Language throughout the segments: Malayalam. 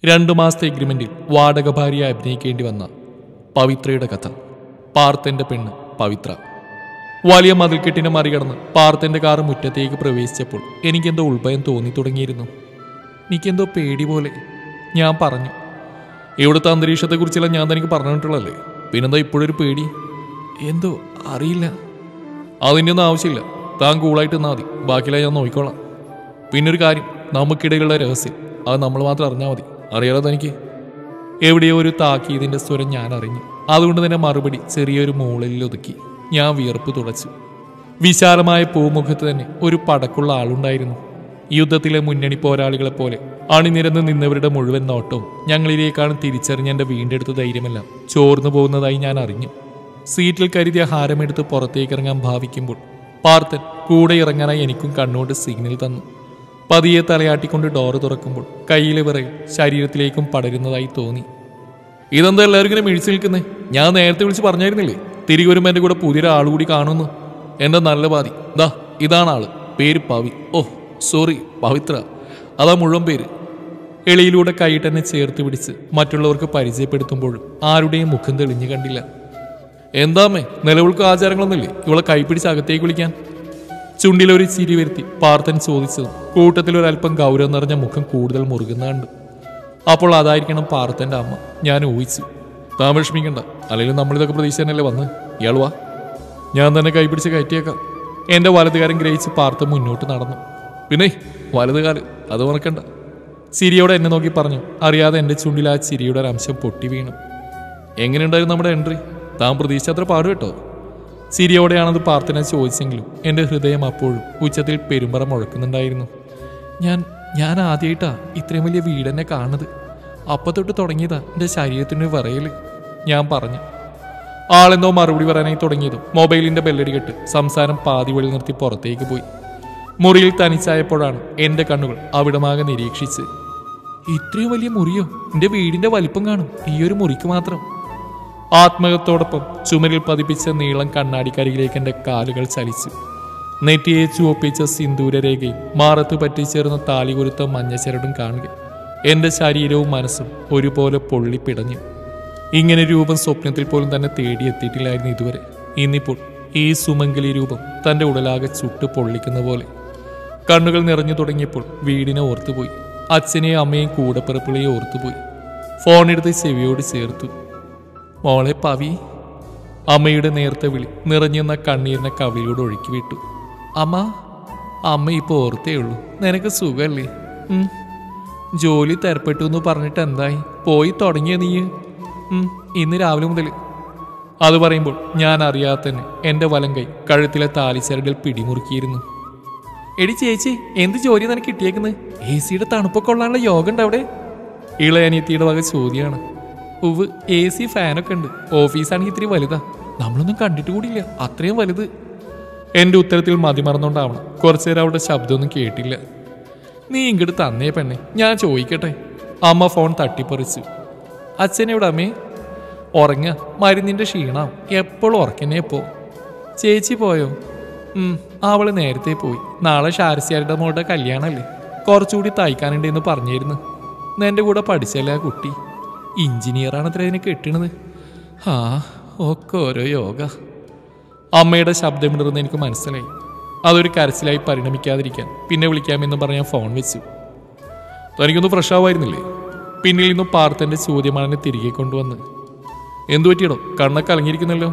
രണ്ടു മാസത്തെ എഗ്രിമെന്റിൽ വാടക ഭാര്യയെ അഭിനയിക്കേണ്ടി വന്ന പവിത്രയുടെ കഥ പാർത്തന്റെ പെണ്ണ് പവിത്ര വലിയ മതിൽക്കെട്ടിനെ മറികടന്ന് പാർത്തന്റെ കാർ മുറ്റത്തേക്ക് പ്രവേശിച്ചപ്പോൾ എനിക്കെന്തോ ഉൾഭയം തോന്നി തുടങ്ങിയിരുന്നു എനിക്കെന്തോ പേടി പോലെ ഞാൻ പറഞ്ഞു ഇവിടുത്തെ അന്തരീക്ഷത്തെക്കുറിച്ചെല്ലാം ഞാൻ തനിക്ക് പറഞ്ഞിട്ടുള്ളല്ലേ പിന്നെന്താ ഇപ്പോഴൊരു പേടി എന്തോ അറിയില്ല അതിൻ്റെ ഒന്നും ആവശ്യമില്ല താൻ കൂളായിട്ട് നിന്നാൽ മതി ബാക്കിയെല്ലാം ഞാൻ നോക്കിക്കോളാം പിന്നൊരു കാര്യം നമുക്കിടയിലുള്ള രഹസ്യം അത് നമ്മൾ മാത്രം അറിഞ്ഞാൽ മതി അറിയാലോ തനിക്ക് എവിടെയോ ഒരു താക്കീതിന്റെ സ്വരം ഞാൻ അറിഞ്ഞു അതുകൊണ്ട് തന്നെ മറുപടി ചെറിയൊരു മൂളലിൽ ഒതുക്കി ഞാൻ വിയർപ്പ് തുടച്ചു വിശാലമായ പൂമുഖത്ത് തന്നെ ഒരു പടക്കുള്ള ആളുണ്ടായിരുന്നു യുദ്ധത്തിലെ മുന്നണി പോരാളികളെ പോലെ അണിനിരന്ന് നിന്നവരുടെ മുഴുവൻ നോട്ടവും ഞങ്ങളിലേക്കാണ് തിരിച്ചറിഞ്ഞ എന്റെ വീണ്ടെടുത്ത ധൈര്യമെല്ലാം ചോർന്നു പോകുന്നതായി ഞാൻ അറിഞ്ഞു സീറ്റിൽ കരുതിയ ഹാരമെടുത്ത് പുറത്തേക്ക് ഇറങ്ങാൻ ഭാവിക്കുമ്പോൾ പാർത്തൻ കൂടെ ഇറങ്ങാനായി എനിക്കും കണ്ണുകൊണ്ട് സിഗ്നൽ തന്നു പതിയെ തലയാട്ടിക്കൊണ്ട് ഡോറ് തുറക്കുമ്പോൾ കയ്യിലെ വിറയിൽ ശരീരത്തിലേക്കും പടരുന്നതായി തോന്നി ഇതെന്താ എല്ലാവരും ഇങ്ങനെ മിഴിച്ചു നിൽക്കുന്നേ ഞാൻ നേരത്തെ വിളിച്ച് പറഞ്ഞായിരുന്നില്ലേ തിരികെ വരുമ്പോൾ എൻ്റെ കൂടെ പുതിയൊരാൾ കൂടി കാണുന്നു എൻ്റെ നല്ല പാതി ദാ ഇതാണ് ആള് പേര് പവി ഓ സോറി പവിത്ര അതാ മുഴുവൻ പേര് എളിയിലൂടെ കൈയിട്ട് എന്നെ ചേർത്ത് പിടിച്ച് മറ്റുള്ളവർക്ക് പരിചയപ്പെടുത്തുമ്പോഴും ആരുടെയും മുഖം തെളിഞ്ഞു കണ്ടില്ല എന്താമ്മേ നിലവിൾക്ക് ആചാരങ്ങളൊന്നുമില്ലേ ഇവളെ കൈപ്പിടിച്ച് അകത്തേക്ക് വിളിക്കാൻ ചുണ്ടിലൊരു ചിരി വരുത്തി പാർത്ഥൻ ചോദിച്ചതും കൂട്ടത്തിൽ ഒരല്പം ഗൗരവം നിറഞ്ഞ മുഖം കൂടുതൽ മുറുകുന്ന കണ്ടു അപ്പോൾ അതായിരിക്കണം പാർത്ഥന്റെ അമ്മ ഞാൻ ഊഹിച്ചു താൻ വിഷമിക്കണ്ട അല്ലെങ്കിൽ നമ്മളിതൊക്കെ പ്രതീക്ഷ തന്നെയല്ലേ വന്ന് ഇയാൾ വാ ഞാൻ തന്നെ കൈപിടിച്ച് കയറ്റിയേക്കാം എന്റെ വലതുകാരൻ ഗ്രഹിച്ച് പാർത്ഥ മുന്നോട്ട് നടന്നു പിന്നെ വലതുകാല് അത് മറക്കണ്ട ചിരിയോടെ എന്നെ നോക്കി പറഞ്ഞു അറിയാതെ എൻ്റെ ചുണ്ടിൽ ആ ചിരിയുടെ ഒരു അംശം പൊട്ടി വീണു എങ്ങനെയുണ്ടായിരുന്നു നമ്മുടെ എൻട്രി താൻ പ്രതീക്ഷിച്ചത്ര പാട് കേട്ടോ ചിരിയോടെയാണത് പ്രാർത്ഥന ചോദിച്ചെങ്കിലും എൻ്റെ ഹൃദയം അപ്പോഴും ഉച്ചത്തിൽ പെരുമ്പറ മുഴക്കുന്നുണ്ടായിരുന്നു ഞാൻ ഞാൻ ആദ്യമായിട്ടാ ഇത്രയും വലിയ വീടെന്നെ കാണുന്നത് അപ്പൊ തൊട്ട് തുടങ്ങിയതാ എൻ്റെ ശരീരത്തിന് വിറയല് ഞാൻ പറഞ്ഞു ആളെന്തോ മറുപടി പറയാനായി തുടങ്ങിയതും മൊബൈലിന്റെ ബെല്ലടി കെട്ട് സംസാരം പാതി വഴി നിർത്തി പുറത്തേക്ക് പോയി മുറിയിൽ തനിച്ചായപ്പോഴാണ് എൻ്റെ കണ്ണുകൾ അവിടമാകെ നിരീക്ഷിച്ച് ഇത്രയും വലിയ മുറിയോ എൻ്റെ വീടിന്റെ വലിപ്പം കാണും ഈ ഒരു മുറിക്ക് മാത്രം ആത്മകത്തോടൊപ്പം ചുമരിൽ പതിപ്പിച്ച നീളം കണ്ണാടിക്കരികിലേക്ക് എൻ്റെ കാലുകൾ ചലിച്ചു നെറ്റിയെ ചുവപ്പിച്ച സിന്ദൂരരേഖയും മാറത്ത് പറ്റിച്ചേർന്ന താലി കുരുത്ത മഞ്ഞച്ചരടും കാണുക എൻ്റെ ശരീരവും മനസ്സും ഒരുപോലെ പൊള്ളിപ്പിടഞ്ഞു ഇങ്ങനെ രൂപം സ്വപ്നത്തിൽ പോലും തന്നെ തേടിയെത്തിയിട്ടില്ലായിരുന്നു ഇതുവരെ ഇന്നിപ്പോൾ ഈ സുമംഗലി രൂപം തൻ്റെ ഉടലാകെ ചുട്ട് പൊള്ളിക്കുന്ന പോലെ കണ്ണുകൾ നിറഞ്ഞു തുടങ്ങിയപ്പോൾ വീടിനെ ഓർത്തുപോയി അച്ഛനെയും അമ്മയും കൂടപ്പിറപ്പുകളെയും ഓർത്തുപോയി ഫോണെടുത്ത് ചെവിയോട് ചേർത്തു മോളെ പവി അമ്മയുടെ നേർത്ത വിളി നിറഞ്ഞെന്ന കണ്ണീരിനെ കവിളിലൂടെ ഒഴുക്കി വിട്ടു അമ്മ അമ്മ ഇപ്പോൾ ഓർത്തേ ഉള്ളൂ നിനക്ക് സുഖല്ലേ ഉം. ജോലി തരപ്പെട്ടു എന്ന് പറഞ്ഞിട്ട് എന്തായി പോയി തുടങ്ങിയ നീ ഉം, ഇന്ന് രാവിലെ മുതൽ അത് പറയുമ്പോൾ ഞാൻ അറിയാതെ തന്നെ എൻ്റെ വലം കൈ കഴുത്തിലെ താലിച്ചരടിൽ പിടിമുറുക്കിയിരുന്നു എടി ചേച്ചി എന്ത് ജോലി നിനക്ക് കിട്ടിയേക്കുന്നത് എ സിയുടെ തണുപ്പൊക്കെ ഉള്ളാനുള്ള യോഗ ഉണ്ട് അവിടെ ഇളയനിയത്തിയുടെ വക ചോദ്യമാണ് ഉവ് എ സി ഫാനൊക്കെ ഉണ്ട് ഓഫീസാണെങ്കിൽ ഇത്തിരി വലുതാ നമ്മളൊന്നും കണ്ടിട്ട് കൂടിയില്ല അത്രയും വലുത് എൻ്റെ ഉത്തരത്തിൽ മതിമറന്നുകൊണ്ടാവണം കുറച്ചു നേരം അവളുടെ ശബ്ദമൊന്നും കേട്ടില്ല നീ ഇങ്ങോട്ട് തന്നേ പെണ്ണെ ഞാൻ ചോദിക്കട്ടെ അമ്മ ഫോൺ തട്ടിപ്പറിച്ചു അച്ഛനെവിടെ അമ്മേ ഉറങ്ങ മരുന്നിൻ്റെ ക്ഷീണം എപ്പോഴും ഉറക്കന്നെ പോ ചേച്ചി പോയോ ഉം, അവള് നേരത്തെ പോയി നാളെ ഷാരസിയാരുടെ മോളുടെ കല്യാണമല്ലേ കുറച്ചുകൂടി തയ്ക്കാനുണ്ടെന്ന് പറഞ്ഞിരുന്നു എൻ്റെ കൂടെ പഠിച്ചല്ലേ ആ കുട്ടി എഞ്ചിനീയറാണ് അത്ര ഇതിനെ കെട്ടണത് ആ ഒക്കെ ഓരോ യോഗ അമ്മയുടെ ശബ്ദമിടർന്ന് എനിക്ക് മനസ്സിലായി അതൊരു കരച്ചിലായി പരിണമിക്കാതിരിക്കാൻ പിന്നെ വിളിക്കാമെന്ന് പറഞ്ഞ് ഞാൻ ഫോൺ വെച്ചു തനിക്കൊന്ന് ഫ്രഷ് ആവുമായിരുന്നില്ലേ പിന്നിൽ നിന്നും പാർത്തന്റെ ചോദ്യമാണ് എന്നെ തിരികെ കൊണ്ടുവന്ന് എന്തു പറ്റിയടോ കണ്ണൊക്കെ അലങ്ങിയിരിക്കുന്നല്ലോ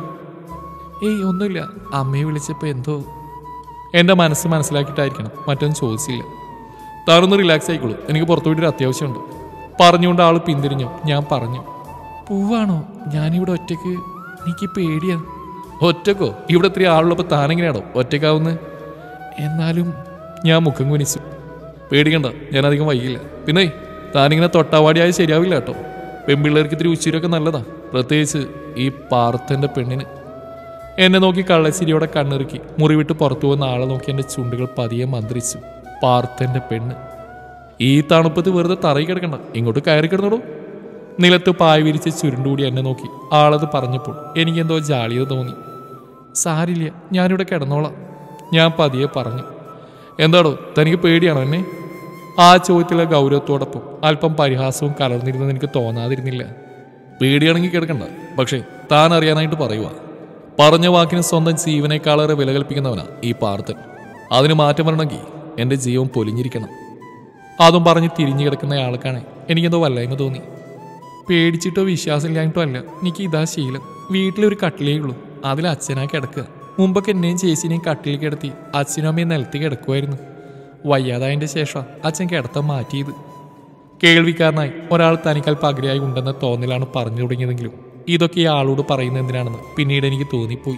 ഏയ് ഒന്നുമില്ല അമ്മയെ വിളിച്ചപ്പോൾ എന്തോ എൻ്റെ മനസ്സ് മനസ്സിലാക്കിയിട്ടായിരിക്കണം മറ്റൊന്നും ചോദിച്ചില്ല താനൊന്ന് റിലാക്സ് ആയിക്കോളൂ എനിക്ക് പുറത്തു പോയിട്ട് ഒരു അത്യാവശ്യമുണ്ട് പറഞ്ഞുകൊണ്ട് ആൾ പിന്തിരിഞ്ഞു ഞാൻ പറഞ്ഞു പൂവാണോ ഞാനിവിടെ ഒറ്റയ്ക്ക് എനിക്ക് പേടിയാ ഒറ്റക്കോ ഇവിടെ ഇത്രയും ആളുള്ളപ്പോൾ താനെങ്ങനെയാണോ ഒറ്റക്കാവുന്നത് എന്നാലും ഞാൻ മുഖം കുനിച്ചു പേടിക്കണ്ട ഞാൻ അധികം വൈകില്ല പിന്നെ താനിങ്ങനെ തൊട്ടാവാടിയായ ശരിയാവില്ല കേട്ടോ പെൺപിള്ളേർക്ക് ഇത്തിരി ഉച്ചിരൊക്കെ നല്ലതാ പ്രത്യേകിച്ച് ഈ പാർത്തൻ്റെ പെണ്ണിന് എന്നെ നോക്കി കള്ളച്ചിരിയോടെ കണ്ണിറുക്കി മുറിവിട്ട് പുറത്തു വന്ന ആളെ നോക്കി എൻ്റെ ചുണ്ടുകൾ പതിയെ മന്ത്രിച്ചു പാർത്തൻ്റെ പെണ്ണ് ഈ തണുപ്പത്ത് വെറുതെ തറയി കിടക്കണ്ട ഇങ്ങോട്ട് കയറി കിടന്നോളൂ നിലത്ത് പായ വിരിച്ച് ചുരുണ്ടുകൂടി എന്നെ നോക്കി ആളത് പറഞ്ഞപ്പോൾ എനിക്കെന്തോ ജാളിയത് തോന്നി സാരില്ല ഞാനിവിടെ കിടന്നോളാം ഞാൻ പതിയെ പറഞ്ഞു എന്താടോ തനിക്ക് പേടിയാണോ എന്നെ ആ ചോദ്യത്തിലെ ഗൗരവത്തോടൊപ്പം അല്പം പരിഹാസവും കലർന്നിരുന്നെന്ന് എനിക്ക് തോന്നാതിരുന്നില്ല പേടിയാണെങ്കിൽ കിടക്കണ്ട പക്ഷേ താൻ അറിയാനായിട്ട് പറയുക പറഞ്ഞ വാക്കിന് സ്വന്തം ജീവനേക്കാളേറെ വില കൽപ്പിക്കുന്നവനാ ഈ പാർത്ഥൻ അതിന് മാറ്റം വരണമെങ്കിൽ എൻ്റെ ജീവൻ പൊലിഞ്ഞിരിക്കണം അതും പറഞ്ഞ് തിരിഞ്ഞു കിടക്കുന്ന ആൾക്കാണ് എനിക്കെന്തോ വല്ലായ്മ തോന്നി പേടിച്ചിട്ടോ വിശ്വാസമില്ലാഞ്ഞിട്ടോ അല്ല എനിക്ക് ഇതാ ശീലം വീട്ടിലൊരു കട്ടിലേ ഉള്ളൂ അതിൽ അച്ഛനാ കിടക്കുക മുമ്പൊക്കെ എന്നെയും ചേച്ചിനെയും കട്ടിൽ കിടത്തി അച്ഛനും അമ്മയും നിലത്ത് കിടക്കുമായിരുന്നു വയ്യാതായതിൻ്റെ ശേഷം അച്ഛൻ കിടത്താൻ മാറ്റിയത് കേൾവിക്കാരനായി ഒരാൾ തനിക്കൽപ്പം അഗ്രയായി ഉണ്ടെന്ന തോന്നലാണ് പറഞ്ഞു തുടങ്ങിയതെങ്കിലും ഇതൊക്കെ ഈ ആളോട് പറയുന്നത് എന്തിനാണെന്ന് പിന്നീട് എനിക്ക് തോന്നിപ്പോയി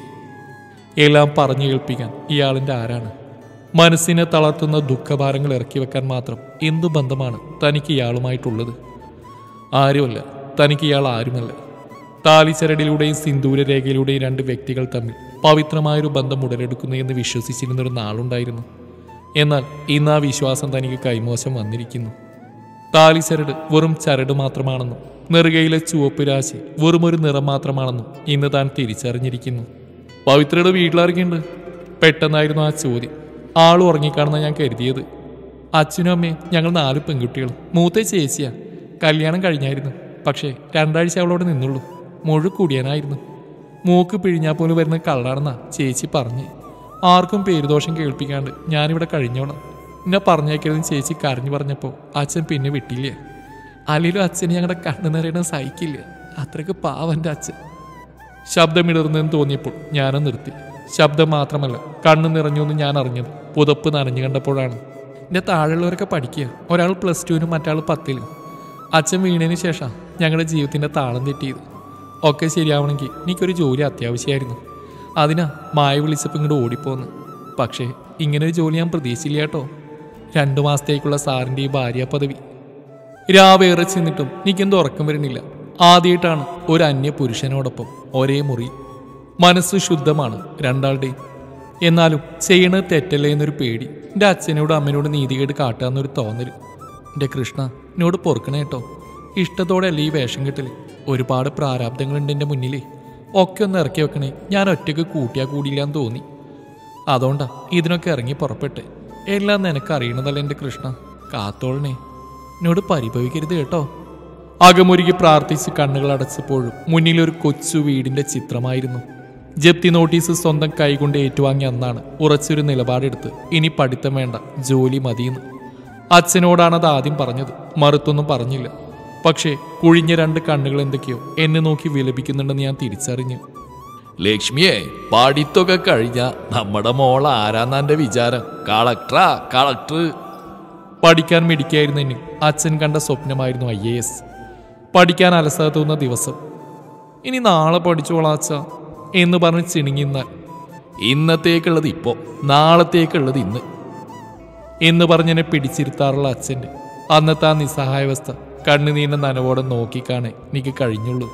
എല്ലാം പറഞ്ഞു കേൾപ്പിക്കാൻ ഇയാളിൻ്റെ ആരാണ് മനസ്സിനെ തളർത്തുന്ന ദുഃഖഭാരങ്ങൾ ഇറക്കി വെക്കാൻ മാത്രം എന്തു ബന്ധമാണ് തനിക്ക് ഇയാളുമായിട്ടുള്ളത് ആരുമല്ല തനിക്ക് ഇയാൾ ആരുമല്ല താലിച്ചരടിലൂടെയും സിന്ദൂര രേഖയിലൂടെയും രണ്ട് വ്യക്തികൾ തമ്മിൽ പവിത്രമായൊരു ബന്ധം ഉടലെടുക്കുന്നു എന്ന് വിശ്വസിച്ചിരുന്നൊരു നാളുണ്ടായിരുന്നു എന്നാൽ ഇന്ന് ആ വിശ്വാസം തനിക്ക് കൈമോശം വന്നിരിക്കുന്നു താലിച്ചരട് വെറും ചരട് മാത്രമാണെന്നും നെറുകയിലെ ചുവപ്പ് രാശി വെറും ഒരു നിറം മാത്രമാണെന്നും ഇന്ന് താൻ തിരിച്ചറിഞ്ഞിരിക്കുന്നു പവിത്രയുടെ വീട്ടിലിറങ്ങിയുണ്ട് പെട്ടെന്നായിരുന്നു ആ ചോദ്യം ആൾ ഉറങ്ങിക്കാണെന്ന് ഞാൻ കരുതിയത് അച്ഛനും അമ്മയും ഞങ്ങൾ നാല് പെൺകുട്ടികളും മൂത്ത ചേച്ചിയാ കല്യാണം കഴിഞ്ഞായിരുന്നു പക്ഷേ രണ്ടാഴ്ച അവളോട് നിന്നുള്ളൂ മുഴു കുടിയനായിരുന്നു മൂക്ക് പിഴിഞ്ഞാൽ പോലും വരുന്ന കള്ളാണെന്നാ ചേച്ചി പറഞ്ഞ് ആർക്കും പേരുദോഷം കേൾപ്പിക്കാണ്ട് ഞാനിവിടെ കഴിഞ്ഞോളാം എന്നെ പറഞ്ഞേക്കരുതെന്ന് ചേച്ചി കരഞ്ഞു പറഞ്ഞപ്പോൾ അച്ഛൻ പിന്നെ വിട്ടില്ല അല്ലെങ്കിലും അച്ഛന് ഞങ്ങളുടെ കണ്ണു നിറയണ സഹിക്കില്ല അത്രയ്ക്ക് പാവൻ്റെ അച്ഛൻ ശബ്ദമിടർന്നെന്ന് തോന്നിയപ്പോൾ ഞാനും നിർത്തി ശബ്ദം മാത്രമല്ല കണ്ണു നിറഞ്ഞു എന്ന് ഞാൻ അറിഞ്ഞത് പുതപ്പ് നനഞ്ഞു കണ്ടപ്പോഴാണ് എൻ്റെ താഴെയുള്ളവരൊക്കെ പഠിക്കുക ഒരാൾ പ്ലസ് ടുവിനും മറ്റാൾ പത്തിലും അച്ഛൻ വീണതിന് ശേഷം ഞങ്ങളുടെ ജീവിതത്തിൻ്റെ താളം തെറ്റിയത് ഒക്കെ ശരിയാവണമെങ്കിൽ എനിക്കൊരു ജോലി അത്യാവശ്യമായിരുന്നു അതിനാ മായ വിളിച്ചപ്പോൾ ഇങ്ങോട്ട് ഓടിപ്പോന്ന് പക്ഷേ ഇങ്ങനെ ഒരു ജോലി ഞാൻ പ്രതീക്ഷിച്ചില്ല കേട്ടോ രണ്ടു മാസത്തേക്കുള്ള സാറിൻ്റെ ഈ ഭാര്യ പദവി രാവേറെ ചെന്നിട്ടും എനിക്കെന്തോ ഉറക്കം വരുന്നില്ല ആദ്യമായിട്ടാണ് ഒരു അന്യ പുരുഷനോടൊപ്പം ഒരേ മുറി മനസ്സ് ശുദ്ധമാണ് രണ്ടാളുടെയും എന്നാലും ചെയ്യണത് തെറ്റല്ലേ എന്നൊരു പേടി എൻ്റെ അച്ഛനോടും അമ്മനോട് നീതികേട് കാട്ടാന്നൊരു തോന്നൽ എൻ്റെ കൃഷ്ണ എന്നോട് പൊറുക്കണേ കേട്ടോ ഇഷ്ടത്തോടെ അല്ലേ ഈ വേഷം കെട്ടൽ ഒരുപാട് പ്രാരാബ്ദങ്ങളുണ്ട് എൻ്റെ മുന്നിലേ ഒക്കെ ഒന്ന് ഇറക്കി വെക്കണേ ഞാൻ ഒറ്റയ്ക്ക് കൂട്ടിയാ കൂടിയില്ലാന്ന് തോന്നി അതുകൊണ്ടാ ഇതിനൊക്കെ ഇറങ്ങി പുറപ്പെട്ടെ എല്ലാം നിനക്ക് അറിയണതല്ല എൻ്റെ കൃഷ്ണ കാത്തോളണേ എന്നോട് പരിഭവിക്കരുത് കേട്ടോ അകമുരുകി പ്രാർത്ഥിച്ച് കണ്ണുകൾ അടച്ചപ്പോഴും മുന്നിലൊരു കൊച്ചു വീടിന്റെ ചിത്രമായിരുന്നു ജപ്തി നോട്ടീസ് സ്വന്തം കൈകൊണ്ട് ഏറ്റുവാങ്ങിയ അന്നാണ് ഉറച്ചൊരു നിലപാടെടുത്ത് ഇനി പഠിത്തം വേണ്ട ജോലി മതിയെന്ന് അച്ഛനോടാണ് അത് ആദ്യം പറഞ്ഞത് മറുത്തൊന്നും പറഞ്ഞില്ല പക്ഷേ കുഴിഞ്ഞ രണ്ട് കണ്ണുകൾ എന്തൊക്കെയോ എന്നെ നോക്കി വിലപിക്കുന്നുണ്ടെന്ന് ഞാൻ തിരിച്ചറിഞ്ഞു ലക്ഷ്മിയെ പഠിത്തൊക്കെ കഴിഞ്ഞ നമ്മുടെ മോൾ ആരാന്നാന്റെ വിചാരം കളക്ടറാ കളക്ടർ പഠിക്കാൻ മിടിക്കായിരുന്നു എന്നെ അച്ഛൻ കണ്ട സ്വപ്നമായിരുന്നു ഐ എ എസ് പഠിക്കാൻ അലസത തോന്നുന്ന ദിവസം ഇനി നാളെ പഠിച്ചോളാം അച്ഛ എന്ന് പറഞ്ഞ് ചിണുങ്ങിന്നാൽ ഇന്നത്തേക്കുള്ളത് ഇപ്പോ നാളത്തേക്കുള്ളത് ഇന്ന് എന്ന് പറഞ്ഞെന്നെ പിടിച്ചിരുത്താറുള്ള അച്ഛൻ്റെ അന്നത്തെ ആ നിസ്സഹായാവസ്ഥ കണ്ണുനീരിന്റെ നനവോടെ നോക്കിക്കാണേ എനിക്ക് കഴിഞ്ഞുള്ളൂ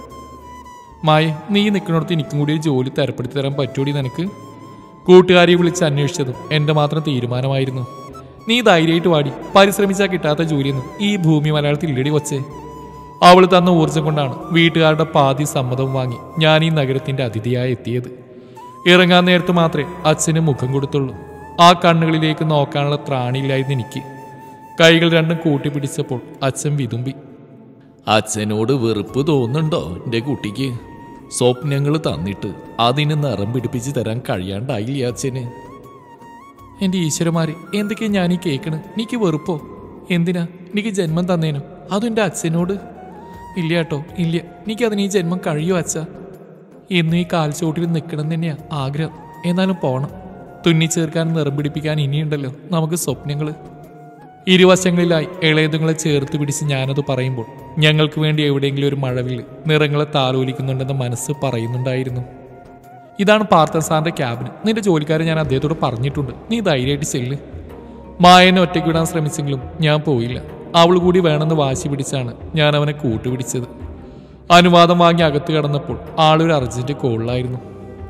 മായ നീ നിൽക്കുന്നിടത്ത് എനിക്കും കൂടി ഒരു ജോലി തരപ്പെടുത്തി തരാൻ പറ്റൂടി നിനക്ക് കൂട്ടുകാരി വിളിച്ച് അന്വേഷിച്ചതും എൻ്റെ മാത്രം തീരുമാനമായിരുന്നു നീ ധൈര്യമായിട്ട് വാടി പരിശ്രമിച്ചാൽ കിട്ടാത്ത ജോലിയൊന്നും ഈ ഭൂമി മലയാളത്തിൽ ഇല്ലടി വച്ചേ അവൾ തന്ന ഊർജം കൊണ്ടാണ് വീട്ടുകാരുടെ പാതി സമ്മതം വാങ്ങി ഞാൻ ഈ നഗരത്തിന്റെ അതിഥിയായി എത്തിയത് ഇറങ്ങാൻ നേരത്ത് മാത്രമേ അച്ഛന് മുഖം കൊടുത്തുള്ളൂ ആ കണ്ണുകളിലേക്ക് നോക്കാനുള്ള ത്രാണിയില്ലായിരുന്നു എനിക്ക് കൈകൾ രണ്ടും കൂട്ടിപ്പിടിച്ചപ്പോൾ അച്ഛൻ വിതുമ്പി അച്ഛനോട് വെറുപ്പ് തോന്നുന്നുണ്ടോ എൻ്റെ കുട്ടിക്ക് സ്വപ്നങ്ങൾ തന്നിട്ട് അതിന് നിറം പിടിപ്പിച്ച് തരാൻ കഴിയാണ്ടായില്ലേ അച്ഛന് എൻ്റെ ഈശ്വരന്മാരെ എന്തൊക്കെയാ ഞാൻ ഈ കേൾക്കണ് എനിക്ക് വെറുപ്പോ എന്തിനാ എനിക്ക് ജന്മം തന്നേനോ അതും എൻ്റെ അച്ഛനോട് ഇല്ല കേട്ടോ ഇല്ല എനിക്ക് അതിന് ഈ ജന്മം കഴിയോ അച്ഛ ഇന്നും ഈ കാൽച്ചോട്ടിൽ നിൽക്കണം തന്നെയാ ആഗ്രഹം എന്നാലും പോണം തുന്നിച്ചേർക്കാനും നിറം പിടിപ്പിക്കാൻ ഇനിയുണ്ടല്ലോ നമുക്ക് സ്വപ്നങ്ങൾ ഇരുവശങ്ങളിലായി ഇളയതുങ്ങളെ ചേർത്ത് പിടിച്ച് ഞാനത് പറയുമ്പോൾ ഞങ്ങൾക്ക് വേണ്ടി എവിടെയെങ്കിലും ഒരു മഴവിൽ നിറങ്ങളെ താലോലിക്കുന്നുണ്ടെന്ന് മനസ്സ് പറയുന്നുണ്ടായിരുന്നു ഇതാണ് പാർത്ഥൻ സാറിന്റെ ക്യാബിന് നിന്റെ ജോലിക്കാരെ ഞാൻ അദ്ദേഹത്തോട് പറഞ്ഞിട്ടുണ്ട് നീ ധൈര്യമായിട്ട് ചെല്ല് മായനെ ഒറ്റയ്ക്ക് വിടാൻ ശ്രമിച്ചെങ്കിലും ഞാൻ പോയില്ല അവൾ കൂടി വേണമെന്ന് വാശി പിടിച്ചാണ് ഞാൻ അവനെ കൂട്ടുപിടിച്ചത് അനുവാദം വാങ്ങി അകത്ത് കടന്നപ്പോൾ ആളൊരു അർജന്റ് കോളിലായിരുന്നു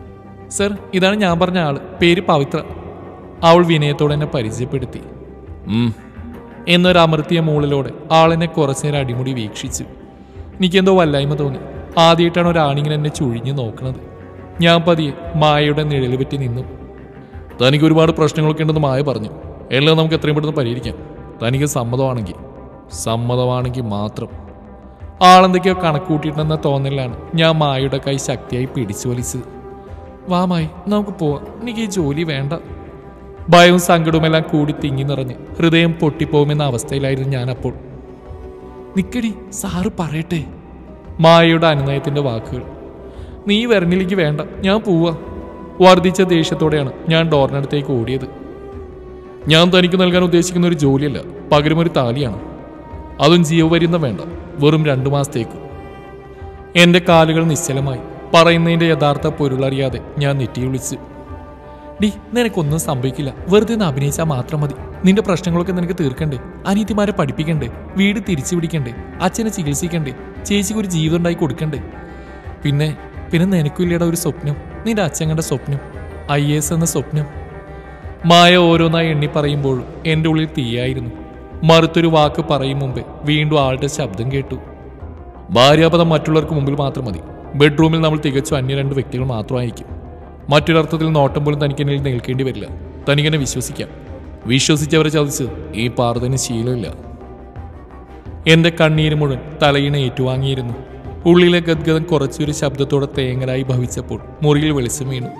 സർ ഇതാണ് ഞാൻ പറഞ്ഞ ആള് പേര് പവിത്ര അവൾ വിനയത്തോടെ എന്നെ പരിചയപ്പെടുത്തി ഉം, എന്നൊരു അമർത്തിയ മൂളിലോടെ ആളെന്നെ കുറച്ചുനേരം അടിമുടി വീക്ഷിച്ചു എനിക്കെന്തോ വല്ലായ്മ തോന്നി ആദ്യമായിട്ടാണ് ഒരാണിങ്ങനെ എന്നെ ചുഴിഞ്ഞു നോക്കുന്നത് ഞാൻ പതിയെ മായയുടെ നിഴല് പറ്റി നിന്നു തനിക്ക് ഒരുപാട് പ്രശ്നങ്ങളൊക്കെ ഉണ്ടെന്ന് മായ പറഞ്ഞു എല്ലാം നമുക്ക് എത്രയും പെട്ടെന്ന് പരിഹരിക്കാം തനിക്ക് സമ്മതമാണെങ്കിൽ സമ്മതമാണെങ്കിൽ മാത്രം ആളെന്തൊക്കെയോ കണക്കൂട്ടിയിട്ടുണ്ടെന്ന തോന്നലാണ് ഞാൻ മായയുടെ കൈ ശക്തിയായി പിടിച്ചു വലിച്ചത് വാ മായി നമുക്ക് പോവാം എനിക്ക് ഈ ജോലി വേണ്ട ഭയവും സങ്കടവുമെല്ലാം കൂടി തിങ്ങി നിറഞ്ഞ് ഹൃദയം പൊട്ടിപ്പോകുമെന്ന അവസ്ഥയിലായിരുന്നു ഞാൻ അപ്പോൾ നിക്കടി സാറ് പറയട്ടെ മായയുടെ അനുനയത്തിന്റെ വാക്കുകൾ നീ വരണിലേക്ക് വേണ്ട ഞാൻ പോവാ വർദ്ധിച്ച ദേഷ്യത്തോടെയാണ് ഞാൻ ഡോറിനടുത്തേക്ക് ഓടിയത് ഞാൻ തനിക്ക് നൽകാൻ ഉദ്ദേശിക്കുന്ന ഒരു ജോലിയല്ല പകരം ഒരു താലിയാണ് അതും ജീവപര്യന്തം വേണ്ട വെറും രണ്ടു മാസത്തേക്ക് എന്റെ കാലുകൾ നിശ്ചലമായി പറയുന്നതിന്റെ യഥാർത്ഥ പൊരുളറിയാതെ ഞാൻ നെറ്റി വിളിച്ചു ഡി നിനക്കൊന്നും സംഭവിക്കില്ല വെറുതെ ഒന്ന് അഭിനയിച്ചാൽ മാത്രം മതി നിന്റെ പ്രശ്നങ്ങളൊക്കെ നിനക്ക് തീർക്കണ്ടേ അനീതിമാരെ പഠിപ്പിക്കണ്ടേ വീട് തിരിച്ചു പിടിക്കണ്ടേ അച്ഛനെ ചികിത്സിക്കണ്ടേ ചേച്ചിക്ക് ഒരു ജീവിതം ഉണ്ടായി കൊടുക്കണ്ടേ പിന്നെ പിന്നെ നിനക്കില്ലയുടെ ഒരു സ്വപ്നം നിന്റെ അച്ഛൻ കണ്ട സ്വപ്നം ഐ എസ് എന്ന സ്വപ്നം മായ ഓരോന്നായി എണ്ണി പറയുമ്പോഴും എൻ്റെ ഉള്ളിൽ തീയായിരുന്നു മറുത്തൊരു വാക്ക് പറയും മുമ്പേ വീണ്ടും ആളുടെ ശബ്ദം കേട്ടു ഭാര്യാപദം മറ്റുള്ളവർക്ക് മുമ്പിൽ മാത്രം മതി ബെഡ്റൂമിൽ നമ്മൾ തികച്ചും അന്യ രണ്ട് വ്യക്തികൾ മാത്രമായിരിക്കും മറ്റൊരർത്ഥത്തിൽ നോട്ടം പോലും തനിക്ക് എന്നിൽ നിൽക്കേണ്ടി വരില്ല തനിക്കെന്നെ വിശ്വസിക്കാം വിശ്വസിച്ചവരെ ചതിച്ച് ഈ പാർതന് ശീലമില്ല എന്റെ കണ്ണീര് മുഴുവൻ തലയിണ ഏറ്റുവാങ്ങിയിരുന്നു ഉള്ളിലെ ഗദ്ഗതം കുറച്ചൊരു ശബ്ദത്തോടെ തേങ്ങലായി ഭവിച്ചപ്പോൾ മുറിയിൽ വെളിച്ചം വീണു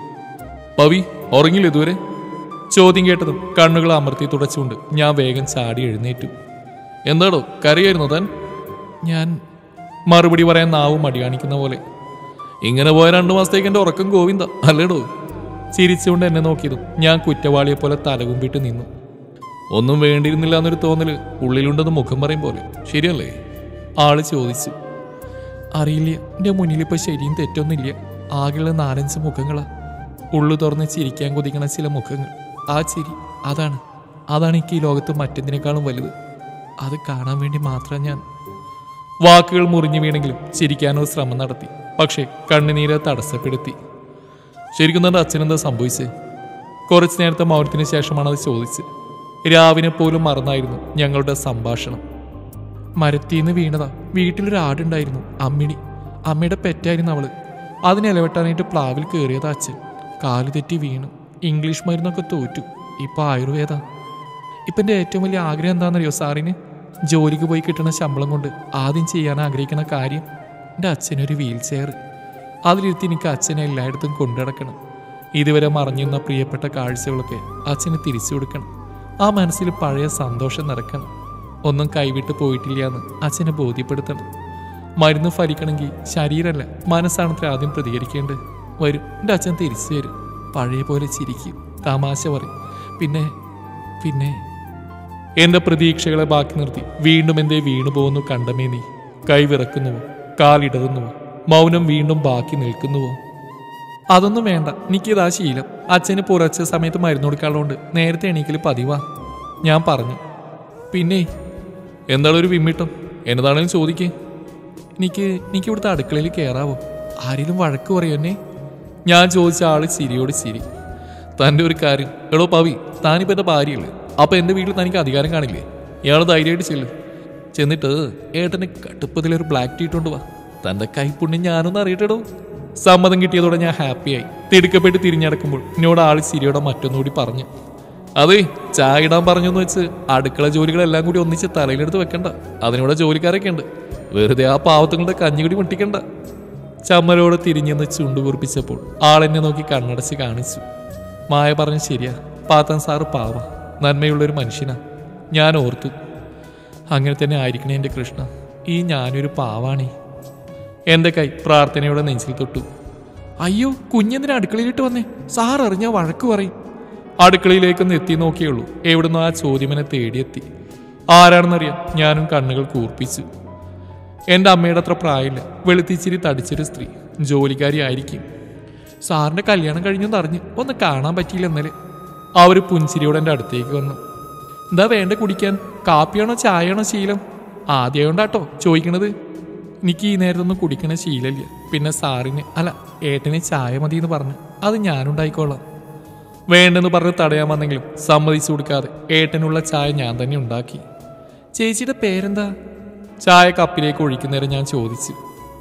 പവി ഉറങ്ങില്ല ഇതുവരെ ചോദ്യം കേട്ടതും കണ്ണുകൾ അമർത്തി തുടച്ചുകൊണ്ട് ഞാൻ വേഗം ചാടി എഴുന്നേറ്റു എന്താടോ കരയായിരുന്നു താൻ ഞാൻ മറുപടി പറയാൻ നാവ് മടിയാണിക്കുന്ന പോലെ ഇങ്ങനെ പോയ രണ്ടു മാസത്തേക്ക് എൻ്റെ ഉറക്കം ഗോവിന്ദ അല്ലേടോ ചിരിച്ചുകൊണ്ട് എന്നെ നോക്കിയതും ഞാൻ കുറ്റവാളിയെ പോലെ തലകുമ്പിട്ട് നിന്നു ഒന്നും വേണ്ടിയിരുന്നില്ല എന്നൊരു തോന്നല് ഉള്ളിലുണ്ടെന്ന് മുഖം പറയും പോലെ ശരിയല്ലേ ആള് ചോദിച്ചു അറിയില്ല എൻ്റെ മുന്നിലിപ്പോൾ ശരിയും തെറ്റൊന്നുമില്ല ആകെയുള്ള നാലഞ്ച് മുഖങ്ങളാ ഉള്ളു തുറന്ന് ചിരിക്കാൻ കൊതിക്കണ ചില മുഖങ്ങൾ ആ ചിരി അതാണ് അതാണ് എനിക്ക് ഈ ലോകത്ത് മറ്റെന്തിനേക്കാളും വലുത് അത് കാണാൻ വേണ്ടി മാത്രം ഞാൻ വാക്കുകൾ മുറിഞ്ഞു വീണെങ്കിലും ചിരിക്കാനോ ശ്രമം നടത്തി പക്ഷേ കണ്ണുനീരെ തടസ്സപ്പെടുത്തി ശരിക്കും തന്റെ അച്ഛനെന്താ സംഭവിച്ചേ കുറച്ചു നേരത്തെ മൗനത്തിന് ശേഷമാണ് അത് ചോദിച്ചത് രാവിനെ പോലും മറന്നായിരുന്നു ഞങ്ങളുടെ സംഭാഷണം മരത്തീന്ന് വീണതാ വീട്ടിലൊരു ആടുണ്ടായിരുന്നു അമ്മിണി അമ്മയുടെ പെറ്റായിരുന്നു അവള് അതിനെ ഇലവെട്ടാനായിട്ട് പ്ലാവിൽ കയറിയതാ അച്ഛൻ കാല് തെറ്റി വീണു ഇംഗ്ലീഷ് മരുന്നൊക്കെ തോറ്റു ഇപ്പൊ ആയുർവേദ ഇപ്പം എൻ്റെ ഏറ്റവും വലിയ ആഗ്രഹം എന്താണെന്നറിയോ സാറിന് ജോലിക്ക് പോയി കിട്ടുന്ന ശമ്പളം കൊണ്ട് ആദ്യം ചെയ്യാൻ ആഗ്രഹിക്കുന്ന കാര്യം എൻ്റെ അച്ഛനൊരു വീൽ ചെയർ അതിലിരുത്തി എനിക്ക് അച്ഛനെ എല്ലായിടത്തും കൊണ്ടുനടക്കണം ഇതുവരെ മറഞ്ഞിരുന്ന പ്രിയപ്പെട്ട കാഴ്ചകളൊക്കെ അച്ഛന് തിരിച്ചു കൊടുക്കണം ആ മനസ്സിൽ പഴയ സന്തോഷം നിറക്കണം ഒന്നും കൈവിട്ട് പോയിട്ടില്ല എന്ന് അച്ഛനെ ബോധ്യപ്പെടുത്തണം മരുന്ന് ഫലിക്കണമെങ്കിൽ ശരീരമല്ല മനസ്സാണത്ര ആദ്യം പ്രതികരിക്കേണ്ടത് വരും എൻ്റെ അച്ഛൻ തിരിച്ചു വരും പഴയ പോലെ ചിരിക്കും തമാശ പറയും പിന്നെ പിന്നെ എന്റെ പ്രതീക്ഷകളെ ബാക്കി നിർത്തി വീണ്ടും എന്തേ വീണു പോകുന്നു കണ്ടമേ നീ കൈവിറക്കുന്നുവോ കാലിടറുന്നുവോ മൗനം വീണ്ടും ബാക്കി നിൽക്കുന്നുവോ അതൊന്നും വേണ്ട എനിക്കിതാ ശീലം അച്ഛന് പുറച്ച സമയത്ത് മരുന്ന് കൊടുക്കാനുള്ളതുകൊണ്ട് നേരത്തെ എണീക്കൽ പതിവാ ഞാൻ പറഞ്ഞു പിന്നെ എന്താണ് ഒരു വിമ്മിട്ടം എന്നതാണെങ്കിലും ചോദിക്കേ എനിക്ക് എനിക്ക് ഇവിടുത്തെ അടുക്കളയിൽ കയറാവോ ആരെങ്കിലും വഴക്ക് പറയോ എന്നെ ഞാൻ ചോദിച്ച ആള് ചിരിയോട് ചിരി തൻ്റെ ഒരു കാര്യം എടോ പവി താനിപ്പോൾ എൻ്റെ ഭാര്യയല്ലേ അപ്പോൾ എൻ്റെ വീട്ടിൽ തനിക്ക് അധികാരം കാണില്ലേ ഇയാൾ ധൈര്യമായിട്ട് ചെല്ലു ചെന്നിട്ട് ഏട്ടന് കടുപ്പത്തിലൊരു ബ്ലാക്ക് ടീ ഇട്ടുകൊണ്ട് വാ തൻ്റെ കൈപ്പുണ്യം ഞാനൊന്ന് അറിയട്ടെടോ സമ്മതം കിട്ടിയതോടെ ഞാൻ ഹാപ്പിയായി തിടുക്കപ്പെട്ട് തിരിഞ്ഞടക്കുമ്പോൾ എന്നോട് ആള് ചിരിയോടെ മറ്റൊന്നുകൂടി പറഞ്ഞു അതെ ചായ ഇടാൻ പറഞ്ഞെന്ന് വെച്ച് അടുക്കള ജോലികളെല്ലാം കൂടി ഒന്നിച്ച് തലയിലെടുത്ത് വെക്കണ്ട അതിനൂടെ ജോലിക്കാരൊക്കെ ഉണ്ട് വെറുതെ ആ പാവത്തുങ്ങളുടെ കഞ്ഞികുടി മുട്ടിക്കണ്ട ചമ്മലോട് തിരിഞ്ഞെന്ന് ചുണ്ടു കുറിപ്പിച്ചപ്പോൾ ആളെന്നെ നോക്കി കണ്ണടച്ച് കാണിച്ചു മായ പറഞ്ഞു ശരിയാ പാത്തൻ സാറ് പാവ നന്മയുള്ളൊരു മനുഷ്യനാ ഞാൻ ഓർത്തു അങ്ങനെ തന്നെ ആയിരിക്കണേ എൻ്റെ കൃഷ്ണ ഈ ഞാനൊരു പാവാണേ എൻ്റെ കൈ പ്രാർത്ഥനയോടെ നെഞ്ചിൽ തൊട്ടു അയ്യോ കുഞ്ഞെന്തിനാ അടുക്കളയിലിട്ട് വന്നേ സാർ അറിഞ്ഞാൽ വഴക്ക് പറയും അടുക്കളയിലേക്കൊന്ന് എത്തി നോക്കിയുള്ളൂ എവിടുന്ന് ആ ചോദ്യമെന്നെ തേടിയെത്തി ആരാണെന്നറിയാം ഞാനും കണ്ണുകൾ കൂർപ്പിച്ചു എൻ്റെ അമ്മയുടെ അത്ര പ്രായമില്ല വെളുത്തിച്ചിരി തടിച്ചൊരു സ്ത്രീ ജോലിക്കാരി ആയിരിക്കും സാറിന്റെ കല്യാണം കഴിഞ്ഞെന്ന് അറിഞ്ഞ് ഒന്ന് കാണാൻ പറ്റിയില്ല ഇന്നലെ അവർ പുഞ്ചിരിയോടെ എൻ്റെ അടുത്തേക്ക് വന്നു എന്താ വേണ്ട കുടിക്കാൻ കാപ്പിയാണോ ചായയാണോ ശീലം ആദ്യമായോണ്ടാട്ടോ ചോദിക്കണത് എനിക്ക് ഈ നേരത്തൊന്നും കുടിക്കണ ശീലമില്ല പിന്നെ സാറിന് അല്ല ഏട്ടന് ചായ മതി എന്ന് പറഞ്ഞു അത് ഞാനുണ്ടായിക്കോളാം വേണ്ടെന്ന് പറഞ്ഞ് തടയാൻ വന്നെങ്കിലും സമ്മതിച്ചു കൊടുക്കാതെ ഏട്ടനുള്ള ചായ ഞാൻ തന്നെ ഉണ്ടാക്കി ചേച്ചിയുടെ പേരെന്താ ചായ കപ്പിലേക്ക് ഒഴിക്കുന്നേരം ഞാൻ ചോദിച്ചു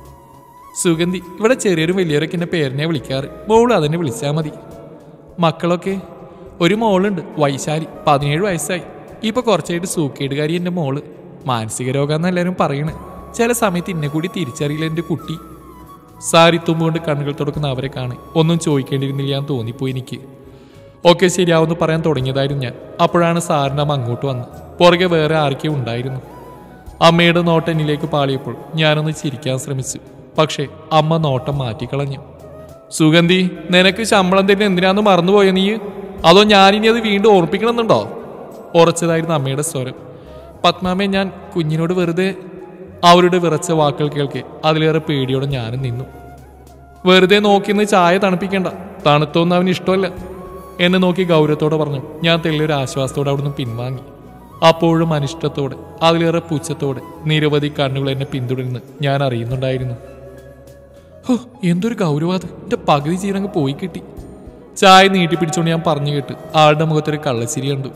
സുഗന്ധി ഇവിടെ ചെറിയൊരു വലിയവരൊക്കെ എന്നെ പേരിനെ വിളിക്കാറ് മോള് അതെന്നെ വിളിച്ചാൽ മതി മക്കളൊക്കെ ഒരു മോളുണ്ട് വൈശാലി പതിനേഴ് വയസ്സായി ഇപ്പൊ കുറച്ചായിട്ട് സൂക്കേടുകാരി എൻ്റെ മോള് മാനസിക രോഗമെന്ന് എല്ലാവരും പറയണേ ചില സമയത്ത് ഇന്നെ കൂടി തിരിച്ചറിയില്ല എൻ്റെ കുട്ടി സാരി തുമ്പുകൊണ്ട് കണ്ണുകൾ തുടക്കുന്ന അവരെ കാണി ഒന്നും ചോദിക്കേണ്ടിയിരുന്നില്ല എന്ന് തോന്നിപ്പോയി എനിക്ക് ഓക്കെ ശരിയാവുമെന്ന് പറയാൻ തുടങ്ങിയതായിരുന്നു ഞാൻ അപ്പോഴാണ് സാറിൻ്റെ അമ്മ അങ്ങോട്ട് വന്നത് പുറകെ വേറെ ആർക്കെയും ഉണ്ടായിരുന്നു അമ്മയുടെ നോട്ടം എന്നിലേക്ക് പാളിയപ്പോൾ ഞാനൊന്ന് ചിരിക്കാൻ ശ്രമിച്ചു പക്ഷേ അമ്മ നോട്ടം മാറ്റിക്കളഞ്ഞു സുഗന്ധി നിനക്ക് ശമ്പളം തന്നെ എന്തിനാന്ന് മറന്നുപോയോ നീ അതോ ഞാനിനി അത് വീണ്ടും ഓർപ്പിക്കണമെന്നുണ്ടോ ഉറച്ചതായിരുന്നു അമ്മയുടെ സ്വരം പത്മാമേ ഞാൻ കുഞ്ഞിനോട് വെറുതെ അവരുടെ വിറച്ച വാക്കുകൾ കേൾക്കെ അതിലേറെ പേടിയോടെ ഞാനും നിന്നു വെറുതെ നോക്കിന്ന് ചായ തണുപ്പിക്കണ്ട തണുത്തൊന്നും അവന് ഇഷ്ടമല്ല എന്നെ നോക്കി ഗൗരവത്തോടെ പറഞ്ഞു ഞാൻ തെളിയൊരു ആശ്വാസത്തോടെ അവിടുന്ന് പിൻവാങ്ങി അപ്പോഴും അനിഷ്ടത്തോടെ അതിലേറെ പുച്ഛത്തോടെ നിരവധി കണ്ണുകൾ എന്നെ പിന്തുടരുന്ന് ഞാൻ അറിയുന്നുണ്ടായിരുന്നു ഹോ എന്തൊരു ഗൗരവാത് എന്റെ പകുതി ജീവനങ്ങ് പോയി കിട്ടി ചായ നീട്ടി പിടിച്ചോണ്ട് ഞാൻ പറഞ്ഞു കേട്ട് ആളുടെ മുഖത്തൊരു കള്ളച്ചിരി കണ്ടു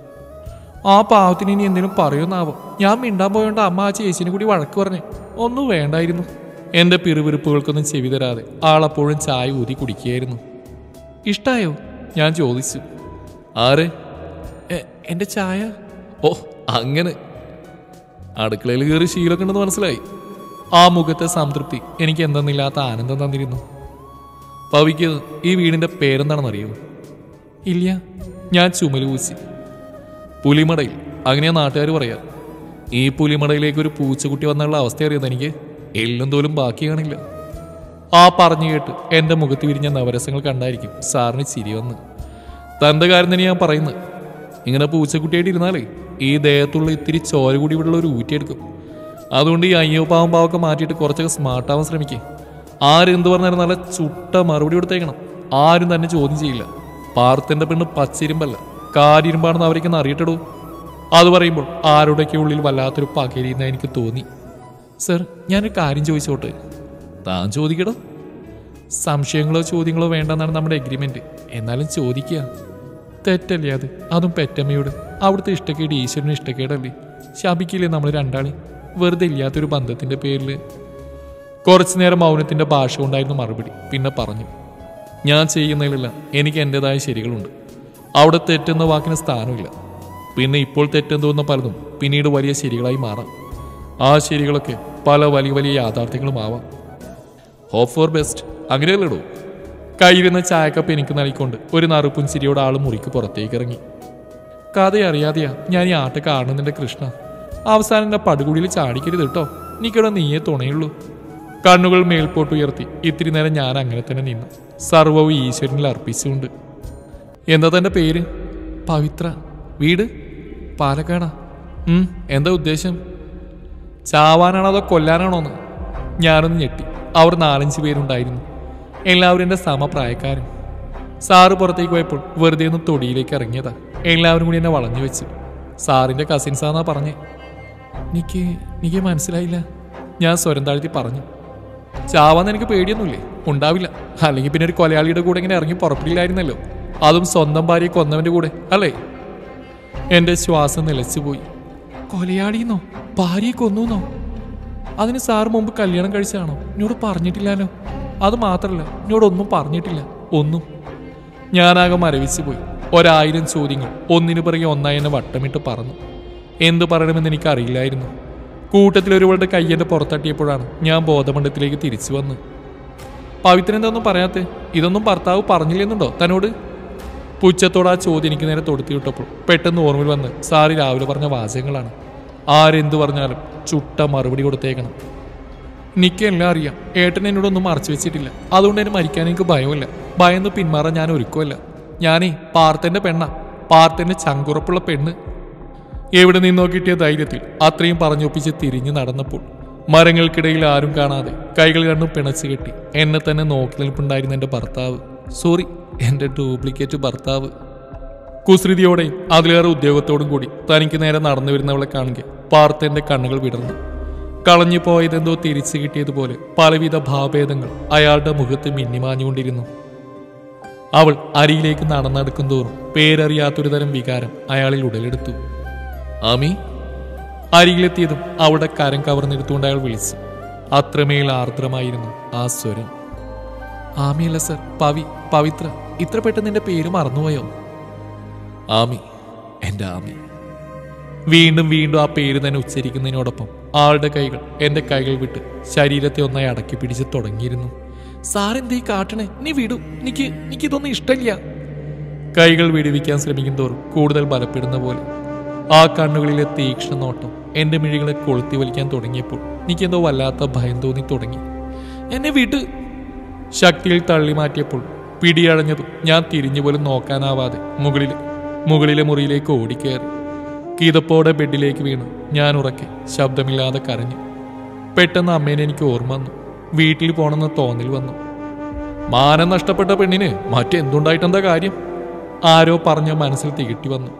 ആ പാവത്തിന് ഇനി എന്തെങ്കിലും പറയുമെന്നാവും ഞാൻ മിണ്ടാൻ പോയോണ്ട് അമ്മ ആ ചേച്ചിനെ കൂടി വഴക്ക് പറഞ്ഞു ഒന്നും വേണ്ടായിരുന്നു എന്റെ പിറുപിറുപ്പുകൾക്കൊന്നും ചെവി തരാതെ ആളപ്പോഴും ചായ ഊതി കുടിക്കുകയായിരുന്നു ഇഷ്ടായോ ഞാൻ ചോദിച്ചു ആര് "എ- എന്റെ ചായ ഓ അങ്ങനെ അടുക്കളയിൽ കയറി ശീലമൊക്കെ ഉണ്ടെന്ന് മനസ്സിലായി ആ മുഖത്തെ സംതൃപ്തി എനിക്ക് എന്തെന്നില്ലാത്ത ആനന്ദം തന്നിരുന്നു പവിക്ക് ഈ വീടിന്റെ പേരെന്താണെന്ന് അറിയുമോ ഇല്ല ഞാൻ ചുമല് പൂച്ചി പുലിമടയിൽ അങ്ങനെയാ നാട്ടുകാർ പറയാ ഈ പുലിമടയിലേക്ക് ഒരു പൂച്ചക്കുട്ടി വന്നുള്ള അവസ്ഥ അറിയാം എനിക്ക് എല്ലും തോലും ബാക്കി കാണില്ല ആ പറഞ്ഞു കേട്ട് എൻ്റെ മുഖത്ത് വിരിഞ്ഞ നവരസങ്ങൾ കണ്ടായിരിക്കും സാറിന് ചിരി വന്ന് തൻ്റെ കാര്യം തന്നെ ഞാൻ പറയുന്നത് ഇങ്ങനെ പൂച്ചക്കുട്ടിയായിട്ട് ഇരുന്നാലേ ഈ ദേഹത്തുള്ള ഇത്തിരി ചോര കൂടി ഇവിടെയുള്ള ഒരു ഊറ്റിയെടുക്കും അതുകൊണ്ട് ഈ അയ്യോ പാവം പാവൊക്കെ മാറ്റിയിട്ട് കുറച്ചൊക്കെ സ്മാർട്ടാവാൻ ശ്രമിക്കേ ആരും എന്ത് പറഞ്ഞാലും നല്ല ചുട്ട മറുപടി കൊടുത്തേക്കണം ആരും തന്നെ ചോദ്യം ചെയ്യില്ല പാർത്തൻ്റെ പെണ്ണ് പച്ചിരുമ്പല്ല കാരിരുമ്പാണെന്ന് അവരൊക്കെ അറിയട്ടടൂ അത് പറയുമ്പോൾ ആരുടെയൊക്കെ ഉള്ളിൽ വല്ലാത്തൊരു പകരിയെന്ന് എനിക്ക് തോന്നി സർ ഞാനൊരു കാര്യം ചോദിച്ചോട്ടെ താൻ ചോദിക്കടോ സംശയങ്ങളോ ചോദ്യങ്ങളോ വേണ്ടെന്നാണ് നമ്മുടെ എഗ്രിമെന്റ് എന്നാലും ചോദിക്കുക തെറ്റല്ലേ അത് അതും പെറ്റമ്മയോട് അവിടുത്തെ ഇഷ്ടക്കേട് ഈശ്വരന് ഇഷ്ടക്കേടല്ലേ ശപിക്കില്ലേ നമ്മൾ രണ്ടാളെ വെറുതെ ഇല്ലാത്തൊരു ബന്ധത്തിന്റെ പേരിൽ കുറച്ചു നേരം മൗനത്തിന്റെ ഭാഷ കൊണ്ടായിരുന്നു മറുപടി പിന്നെ പറഞ്ഞു ഞാൻ ചെയ്യുന്നതിലല്ല എനിക്ക് എൻ്റെതായ ശരികളുണ്ട് അവിടെ തെറ്റെന്ന വാക്കിന് സ്ഥാനമില്ല പിന്നെ ഇപ്പോൾ തെറ്റെന്ന് തോന്നുന്ന പലതും പിന്നീട് വലിയ ശരികളായി മാറാം ആ ശരികളൊക്കെ പല വലിയ വലിയ യാഥാർത്ഥ്യങ്ങളും ആവാം ഹോപ്പ് ഫോർ ബെസ്റ്റ് അങ്ങനെയല്ലടോ കയ്യിരുന്ന ചായക്കപ്പ് എനിക്ക് നൽകിക്കൊണ്ട് ഒരു നറുപ്പുഞ്ചിരിയോട് ആൾ മുറിക്ക് പുറത്തേക്ക് ഇറങ്ങി കഥ അറിയാതെയാ ഞാൻ ഈ ആട്ട് കാണുന്നുണ്ട് കൃഷ്ണ അവസാനം എന്റെ പടുകുടിയിൽ ചാടിക്കരുത് കേട്ടോ എനിക്കിവിടെ നീയേ തുണയുള്ളൂ കണ്ണുകൾ മേൽപോട്ടുയർത്തി ഇത്തിരി നേരം ഞാൻ അങ്ങനെ തന്നെ നിന്നു സർവവും ഈശ്വരനിൽ അർപ്പിച്ചുകൊണ്ട് എന്താ തന്റെ പേര് പവിത്ര വീട് പാലക്കാടാ ഉം, എന്താ ഉദ്ദേശം ചാവാനാണോ അതോ കൊല്ലാനാണോന്ന് ഞാനൊന്ന് ഞെട്ടി അവർ നാലഞ്ച് പേരുണ്ടായിരുന്നു എല്ലാവരും എൻ്റെ സമപ്രായക്കാരും സാറ് പുറത്തേക്ക് പോയപ്പോൾ വെറുതെ ഒന്ന് തൊടിയിലേക്ക് ഇറങ്ങിയതാ എല്ലാവരും കൂടി എന്നെ വളഞ്ഞു വെച്ചു സാറിൻ്റെ കസിൻസാന്നാ പറഞ്ഞേ എനിക്ക് എനിക്ക് മനസ്സിലായില്ല ഞാൻ സ്വരം താഴ്ത്തി പറഞ്ഞു ചാവാന്ന് എനിക്ക് പേടിയൊന്നുമില്ലേ ഉണ്ടാവില്ല അല്ലെങ്കിൽ പിന്നെ ഒരു കൊലയാളിയുടെ കൂടെ ഇങ്ങനെ ഇറങ്ങി പുറപ്പെടില്ലായിരുന്നല്ലോ അതും സ്വന്തം ഭാര്യയെ കൊന്നവന്റെ കൂടെ അല്ലേ എന്റെ ശ്വാസം നിലച്ചുപോയി കൊലയാളിന്നോ ഭാര്യയെ കൊന്നൂന്നോ അതിന് സാർ മുമ്പ് കല്യാണം കഴിച്ചാണോ എന്നോട് പറഞ്ഞിട്ടില്ലല്ലോ അത് മാത്രല്ല എന്നോടൊന്നും പറഞ്ഞിട്ടില്ല ഒന്നും ഞാനാകെ മരവിച്ചു പോയി ഒരായിരം ചോദ്യങ്ങൾ ഒന്നിനു പിറകെ ഒന്നായി എന്നെ വട്ടമിട്ട് പറന്നു എന്തു പറയണമെന്ന് എനിക്ക് അറിയില്ലായിരുന്നു കൂട്ടത്തിൽ ഒരുവളുടെ കൈ എന്റെ പുറത്തട്ടിയപ്പോഴാണ് ഞാൻ ബോധമണ്ഡലത്തിലേക്ക് തിരിച്ചു വന്ന് പവിത്രൻ എന്തൊന്നും പറയാത്തെ ഇതൊന്നും ഭർത്താവ് പറഞ്ഞില്ലെന്നുണ്ടോ തന്നോട് പുച്ഛത്തോടെ ആ ചോദ്യം എനിക്ക് നേരെ തൊടുത്തി വിട്ടപ്പോൾ പെട്ടെന്ന് ഓർമ്മയിൽ വന്ന് സാറി രാവിലെ പറഞ്ഞ വാചകങ്ങളാണ് ആരെന്തു പറഞ്ഞാലും ചുട്ട മറുപടി കൊടുത്തേക്കണം എനിക്കെല്ലാം അറിയാം ഏട്ടൻ എന്നോടൊന്നും മറച്ചു വെച്ചിട്ടില്ല അതുകൊണ്ട് എന്നെ മരിക്കാൻ എനിക്ക് ഭയമില്ല ഭയന്ന് പിന്മാറാൻ ഞാൻ ഒരുക്കുമല്ല ഞാനേ പാർത്തന്റെ പെണ്ണ പാർത്തന്റെ ചങ്കുറപ്പുള്ള പെണ്ണ് എവിടെ നിന്നോ കിട്ടിയ ധൈര്യത്തിൽ അത്രയും പറഞ്ഞൊപ്പിച്ച് തിരിഞ്ഞു നടന്നപ്പോൾ മരങ്ങൾക്കിടയിൽ ആരും കാണാതെ കൈകൾ രണ്ടും പിണച്ചു കെട്ടി എന്നെ തന്നെ നോക്കി നിൽപ്പുണ്ടായിരുന്ന എൻ്റെ ഭർത്താവ് സോറി എൻ്റെ ഡ്യൂപ്ലിക്കേറ്റ് ഭർത്താവ് കുസൃതിയോടെയും അതിലേറെ ഉദ്യോഗത്തോടും കൂടി തനിക്ക് നേരെ നടന്നു വരുന്നവളെ കാണുക പാർത്തന്റെ കണ്ണുകൾ വിടർന്നു കളഞ്ഞു പോയതെന്തോ തിരിച്ചു കിട്ടിയതുപോലെ പലവിധ ഭാവഭേദങ്ങൾ അയാളുടെ മുഖത്ത് മിന്നിമാഞ്ഞുകൊണ്ടിരുന്നു അവൾ അരിയിലേക്ക് നടന്നെടുക്കും തോറും പേരറിയാത്തൊരു തരം വികാരം അയാളിൽ ഉടലെടുത്തു ആമി അരികിലെത്തിയതും അവളുടെ കരം കവർന്നെടുത്തുകൊണ്ട് അയാൾ വിളിച്ചു അത്രമേൽ ആർദ്രമായിരുന്നു ആ സ്വരം ആമിയല്ല സർ പവി പവിത്ര ഇത്ര പെട്ടെന്ന് എന്റെ പേര് മറന്നുപോയോ ആമി എൻ്റെ ആമി വീണ്ടും വീണ്ടും ആ പേര് തന്നെ ഉച്ചരിക്കുന്നതിനോടൊപ്പം ആളുടെ കൈകൾ എന്റെ കൈകൾ വിട്ട് ശരീരത്തെ ഒന്നായി അടക്കി പിടിച്ച് തുടങ്ങിയിരുന്നു സാറെന്തീ കാട്ടണേ നീ വിടൂ എനിക്ക് എനിക്കിതൊന്നും ഇഷ്ടമില്ല കൈകൾ വിടുവിക്കാൻ ശ്രമിക്കും തോറും കൂടുതൽ ബലപ്പെടുന്ന പോലെ ആ കണ്ണുകളിലെ തീക്ഷ്ണ നോട്ടം എന്റെ മിഴികളെ കൊളുത്തി വലിക്കാൻ തുടങ്ങിയപ്പോൾ എനിക്കെന്തോ വല്ലാത്ത ഭയം തോന്നി തുടങ്ങി എന്നെ വിട്ട് ശക്തിയിൽ തള്ളി മാറ്റിയപ്പോൾ പിടിയടഞ്ഞതും ഞാൻ തിരിഞ്ഞു പോലും നോക്കാനാവാതെ മുകളിൽ മുകളിലെ മുറിയിലേക്ക് ഓടിക്കയറി കീതപ്പോടെ ബെഡിലേക്ക് വീണു ഞാൻ ഉറക്കെ ശബ്ദമില്ലാതെ കരഞ്ഞു പെട്ടെന്ന് അമ്മേനെ എനിക്ക് ഓർമ്മ വന്നു വീട്ടിൽ പോണെന്ന് തോന്നൽ വന്നു മാനം നഷ്ടപ്പെട്ട പെണ്ണിന് മറ്റെന്തുണ്ടായിട്ടെന്താ കാര്യം ആരോ പറഞ്ഞ മനസ്സിൽ തികട്ടി വന്നു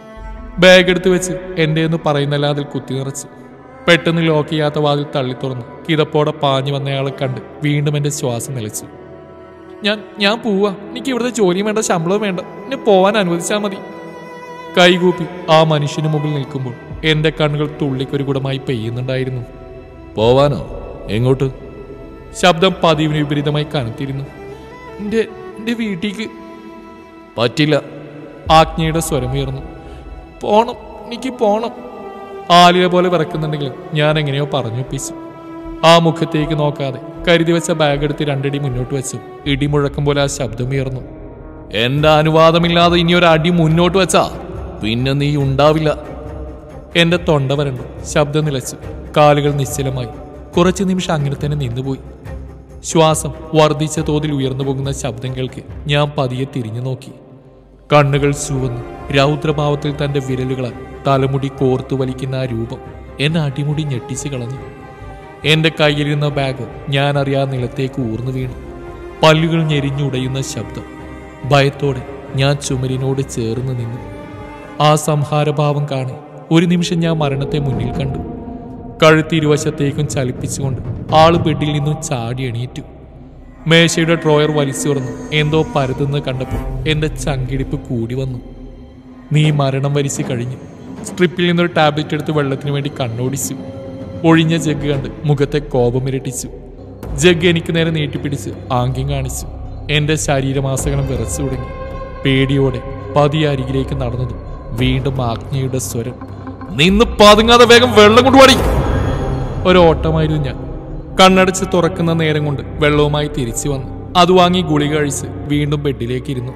ബാഗ് എടുത്ത് വെച്ച് എൻ്റെ എന്ന് പറയുന്നല്ല അതിൽ കുത്തി നിറച്ചു പെട്ടെന്ന് ലോക്ക് ചെയ്യാത്ത വാതിൽ തള്ളി തുറന്ന് കിതപ്പോടെ പാഞ്ഞു വന്നയാളെ കണ്ട് വീണ്ടും എൻ്റെ ശ്വാസം നിലച്ചു ഞാൻ ഞാൻ പോവാ എനിക്ക് ഇവിടുത്തെ ജോലിയും വേണ്ട ശമ്പളവും വേണ്ട എന്നെ പോവാൻ അനുവദിച്ചാൽ മതി കൈകൂപ്പി ആ മനുഷ്യന് മുമ്പിൽ നിൽക്കുമ്പോൾ എൻ്റെ കണ്ണുകൾ തുള്ളിക്കൊരു കുടമായി പെയ്യുന്നുണ്ടായിരുന്നു പോവാനോ എങ്ങോട്ട് ശബ്ദം പതിവിന് വിപരീതമായി കനത്തിരുന്നു എൻ്റെ എൻ്റെ വീട്ടിലേക്ക് പറ്റില്ല ആജ്ഞയുടെ സ്വരമുയർന്നു പോണം എനിക്ക് പോണം ആലിയ പോലെ വിറക്കുന്നുണ്ടെങ്കിലും ഞാൻ എങ്ങനെയോ പറഞ്ഞൊപ്പിച്ചു ആ മുഖത്തേക്ക് നോക്കാതെ കരുതി വെച്ച ബാഗ് എടുത്ത് രണ്ടടി മുന്നോട്ട് വെച്ചു ഇടിമുഴക്കം പോലെ ആ ശബ്ദമുയർന്നു എന്റെ അനുവാദമില്ലാതെ ഇനി ഒരു അടി മുന്നോട്ട് വെച്ചാ പിന്നെ നീ ഉണ്ടാവില്ല എന്റെ തൊണ്ട വരണ്ടു ശബ്ദം നിലച്ചു കാലുകൾ നിശ്ചലമായി കുറച്ചു നിമിഷം അങ്ങനെ തന്നെ നിന്നുപോയി ശ്വാസം വർദ്ധിച്ച തോതിൽ ഉയർന്നു പോകുന്ന ശബ്ദം കേൾക്കെ ഞാൻ പതിയെ തിരിഞ്ഞു നോക്കി കണ്ണുകൾ ചുവന്നു രൗദ്രഭാവത്തിൽ തന്റെ വിരലുകളാൽ തലമുടി കോർത്തു വലിക്കുന്ന ആ രൂപം എന്നെ അടിമുടി ഞെട്ടിച്ചു കളഞ്ഞു എന്റെ കയ്യിലിരുന്ന ബാഗ് ഞാൻ അറിയാതെ നിലത്തേക്ക് ഊർന്നു വീണു പല്ലുകൾ ഞെരിഞ്ഞുടയുന്ന ശബ്ദം ഭയത്തോടെ ഞാൻ ചുമരിനോട് ചേർന്ന് നിന്നു ആ സംഹാരഭാവം കാണി ഒരു നിമിഷം ഞാൻ മരണത്തെ മുന്നിൽ കണ്ടു കഴുത്തിരുവശത്തേക്കും ചലിപ്പിച്ചുകൊണ്ട് ആള് ബെഡിൽ നിന്നും ചാടി എണീറ്റു മേശയുടെ ഡ്രോയർ വലിച്ചു തുറന്നു എന്തോ പരതുന്ന കണ്ടപ്പോൾ എന്റെ ചങ്കിടിപ്പ് കൂടി വന്നു നീ മരണം വരിച്ചു കഴിഞ്ഞു സ്ട്രിപ്പിൽ നിന്നൊരു ടാബ്ലറ്റ് എടുത്ത് വെള്ളത്തിന് വേണ്ടി കണ്ണോടിച്ചു ഒഴിഞ്ഞ ജഗ് കണ്ട് മുഖത്തെ കോപം ഇരട്ടിച്ചു ജഗ് എനിക്ക് നേരെ നീട്ടിപ്പിടിച്ച് ആംഗ്യം കാണിച്ചു എന്റെ ശരീരമാസകലം വിറച്ചു തുടങ്ങി പേടിയോടെ പതിയെ അരികിലേക്ക് നടന്നതും വീണ്ടും ആജ്ഞയുടെ സ്വരം നിന്ന് പതുങ്ങാതെ വേഗം വെള്ളം കൊണ്ടുപാടി ഒരു ഓട്ടമായിരുന്നു ഞാൻ കണ്ണടച്ച് തുറക്കുന്ന നേരം കൊണ്ട് വെള്ളവുമായി തിരിച്ചു വന്നു അത് വാങ്ങി ഗുളിക കഴിച്ച് വീണ്ടും ബെഡിലേക്ക് ഇരുന്നു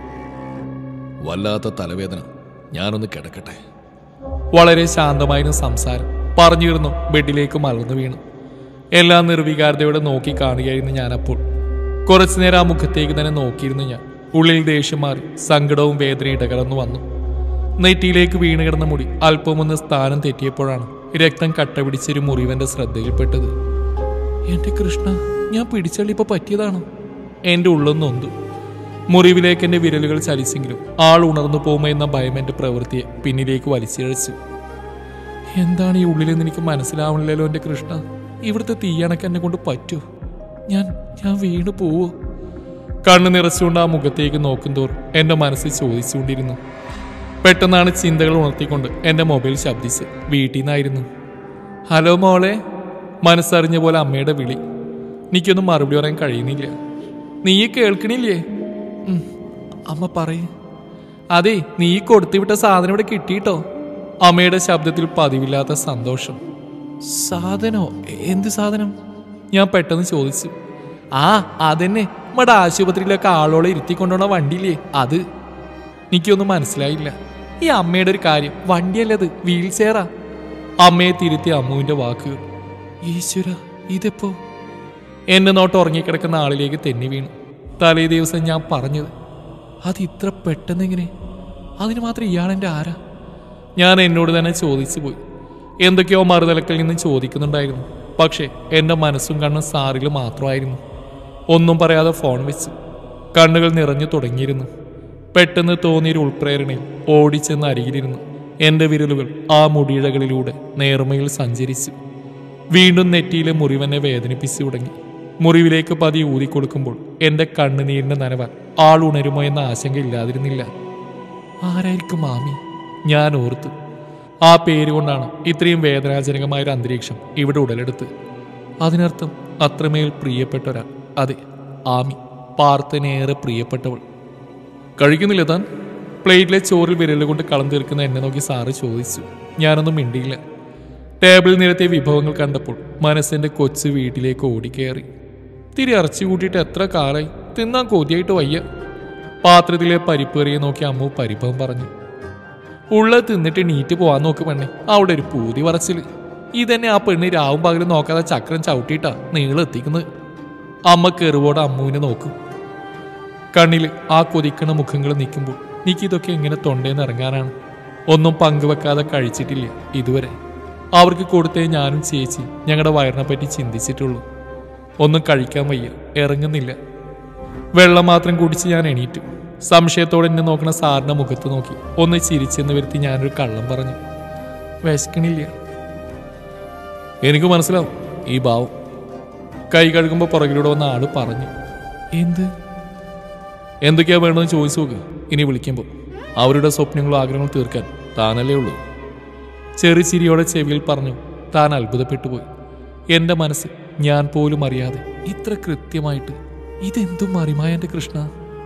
വല്ലാത്ത തലവേദന ഞാനൊന്ന് കിടക്കട്ടെ വളരെ ശാന്തമായിരുന്നു സംസാരം പറഞ്ഞിരുന്നു ബെഡിലേക്ക് മലർന്നു വീണു എല്ലാം നിർവികാരതയോടെ നോക്കി കാണുകയായിരുന്നു ഞാൻ അപ്പോൾ കുറച്ചു നേരം ആ മുഖത്തേക്ക് തന്നെ നോക്കിയിരുന്നു ഞാൻ ഉള്ളിൽ ദേഷ്യം മാറി സങ്കടവും വേദനയും ഇടകലർന്നു വന്നു നെറ്റിയിലേക്ക് വീണ് കിടന്ന മുടി അല്പമൊന്ന് സ്ഥാനം തെറ്റിയപ്പോഴാണ് രക്തം കട്ട പിടിച്ചൊരു മുറിവന്റെ ശ്രദ്ധയിൽപ്പെട്ടത് എന്റെ കൃഷ്ണ ഞാൻ പിടിച്ചള്ളിപ്പോ പറ്റിയതാണോ എന്റെ ഉള്ളം നൊന്തു മുറിവിലേക്ക് എന്റെ വിരലുകൾ ചലിച്ചെങ്കിലും ആൾ ഉണർന്നു പോകുമോ എന്ന ഭയം എന്റെ പ്രവൃത്തിയെ പിന്നിലേക്ക് വലിച്ചിഴച്ചു എന്താണ് ഈ ഉള്ളിലെന്ന് എനിക്ക് മനസ്സിലാവണില്ലല്ലോ എന്റെ കൃഷ്ണ ഇവിടുത്തെ തീയണക്ക് എന്നെ കൊണ്ട് പറ്റൂ ഞാൻ ഞാൻ വീണു പോവോ കണ്ണു നിറച്ചുകൊണ്ട് ആ മുഖത്തേക്ക് നോക്കുന്തോറും എന്റെ മനസ്സിൽ ചോദിച്ചുകൊണ്ടിരുന്നു പെട്ടെന്നാണ് ചിന്തകൾ ഉണർത്തിക്കൊണ്ട് എന്റെ മൊബൈൽ ശബ്ദിച്ച് വീട്ടിൽ നിന്നായിരുന്നു ഹലോ മോളെ മനസ്സറിഞ്ഞ പോലെ അമ്മയുടെ വിളി എനിക്കൊന്നും മറുപടി പറയാൻ കഴിയുന്നില്ല നീ കേൾക്കണില്ലേ ഉം, അമ്മ പറയേ അതെ നീ കൊടുത്തുവിട്ട സാധനം ഇവിടെ കിട്ടിയിട്ടോ അമ്മയുടെ ശബ്ദത്തിൽ പതിവില്ലാത്ത സന്തോഷം സാധനോ എന്ത് സാധനം ഞാൻ പെട്ടെന്ന് ചോദിച്ചു ആ അതന്നെ നമ്മുടെ ആശുപത്രിയിലൊക്കെ ആളോളെ ഇരുത്തിക്കൊണ്ടുപോണ വണ്ടിയില്ലേ അത് എനിക്കൊന്നും മനസ്സിലായില്ല ഈ അമ്മയുടെ ഒരു കാര്യം വണ്ടിയല്ലത് വീൽ ചെയറാ അമ്മയെ തിരുത്തി അമ്മുവിന്റെ വാക്കുകൾ ഈശ്വര ഇതെപ്പോ എന്നെ നോട്ട് ഉറങ്ങിക്കിടക്കുന്ന ആളിലേക്ക് തെന്നി വീണു തലേ ദിവസം ഞാൻ പറഞ്ഞത് അത് ഇത്ര പെട്ടെന്നെങ്ങനെ അതിന് മാത്രം ഇയാളെന്റെ ആരാ ഞാൻ എന്നോട് തന്നെ ചോദിച്ചു പോയി എന്തൊക്കെയോ മറുതലക്കിൽ നിന്ന് ചോദിക്കുന്നുണ്ടായിരുന്നു പക്ഷേ എൻ്റെ മനസ്സും കണ്ണും സാറിൽ മാത്രമായിരുന്നു ഒന്നും പറയാതെ ഫോൺ വെച്ചു കണ്ണുകൾ നിറഞ്ഞു തുടങ്ങിയിരുന്നു പെട്ടെന്ന് തോന്നിയൊരു ഉൾപ്രേരണയിൽ ഓടിച്ചെന്ന് അരികിലിരുന്നു എൻ്റെ വിരലുകൾ ആ മുടിയിഴകളിലൂടെ നേർമയിൽ സഞ്ചരിച്ചു വീണ്ടും നെറ്റിയിലെ മുറിവെന്നെ വേദനിപ്പിച്ചു തുടങ്ങി മുറിവിലേക്ക് പതി ഊതിക്കൊടുക്കുമ്പോൾ എൻ്റെ കണ്ണുനീരിന്റെ നനവാൻ ആൾ ഉണരുമോ എന്ന ആശങ്ക ഇല്ലാതിരുന്നില്ല ആരായിരിക്കും മാമി ഞാൻ ഓർത്തു ആ പേര് കൊണ്ടാണ് ഇത്രയും വേദനാജനകമായ ഒരു അന്തരീക്ഷം ഇവിടെ ഉടലെടുത്ത് അതിനർത്ഥം അത്രമേൽ പ്രിയപ്പെട്ട ഒരാൾ അതെ ആമി പാർത്തനേറെ പ്രിയപ്പെട്ടവൾ കഴിക്കുന്നില്ല താൻ പ്ലേറ്റിലെ ചോറിൽ വിരലുകൊണ്ട് കളം തീർക്കുന്ന എന്നെ നോക്കി സാറ് ചോദിച്ചു ഞാനൊന്നും മിണ്ടിയില്ല ടേബിളിൽ നിരത്തിയ വിഭവങ്ങൾ കണ്ടപ്പോൾ മനസ്സിന്റെ കൊച്ചു വീട്ടിലേക്ക് ഓടിക്കയറി തിരി ഇറച്ചി കൂട്ടിയിട്ട് എത്ര കാലായി തിന്നാൻ കൊതിയായിട്ട് വയ്യ പാത്രത്തിലെ പരിപ്പേറിയെ നോക്കി അമ്മു പരിഭവം പറഞ്ഞു ഉള്ള തിന്നിട്ട് നീറ്റ് പോവാൻ നോക്ക് പെണ്ണെ അവിടെ ഒരു പൂതി പറച്ചില് ഇതന്നെ ആ പെണ്ണ് രാവും പകലും നോക്കാതെ ചക്രം ചവിട്ടിയിട്ടാ നീളെത്തിക്കുന്നത് അമ്മ കെറുവോടെ അമ്മുവിനെ നോക്കും കണ്ണിൽ ആ കൊതിക്കണ മുഖങ്ങൾ നിൽക്കുമ്പോൾ എനിക്കിതൊക്കെ എങ്ങനെ തൊണ്ടേന്ന് ഇറങ്ങാനാണ് ഒന്നും പങ്കുവെക്കാതെ കഴിച്ചിട്ടില്ല ഇതുവരെ അവർക്ക് കൊടുത്തേ ഞാനും ചേച്ചി ഞങ്ങളുടെ വയറിനെ പറ്റി ചിന്തിച്ചിട്ടുള്ളൂ ഒന്നും കഴിക്കാൻ വയ്യ ഇറങ്ങുന്നില്ല വെള്ളം മാത്രം കുടിച്ച് ഞാൻ എണീറ്റു സംശയത്തോടെ എന്നെ നോക്കണ സാറിന്റെ മുഖത്ത് നോക്കി ഒന്ന് ചിരിച്ചെന്ന് വരുത്തി ഞാനൊരു കള്ളം പറഞ്ഞു വിശക്കണില്ല എനിക്ക് മനസ്സിലാവും ഈ ഭാവം കൈ കഴുകുമ്പോൾ പുറകിലൂടെ വന്ന ആള് പറഞ്ഞു എന്ത് എന്തൊക്കെയാ വേണമെന്ന് ചോദിച്ചു നോക്ക് ഇനി വിളിക്കുമ്പോൾ അവരുടെ സ്വപ്നങ്ങളും ആഗ്രഹങ്ങളും തീർക്കാൻ താനല്ലേ ഉള്ളൂ ചെറു ചിരിയോടെ ചെവിയിൽ പറഞ്ഞു താൻ അത്ഭുതപ്പെട്ടു പോയി എൻ്റെ മനസ്സ് ഞാൻ പോലും അറിയാതെ ഇത്ര കൃത്യമായിട്ട് ഇതെന്തും മറിമായ എൻ്റെ കൃഷ്ണ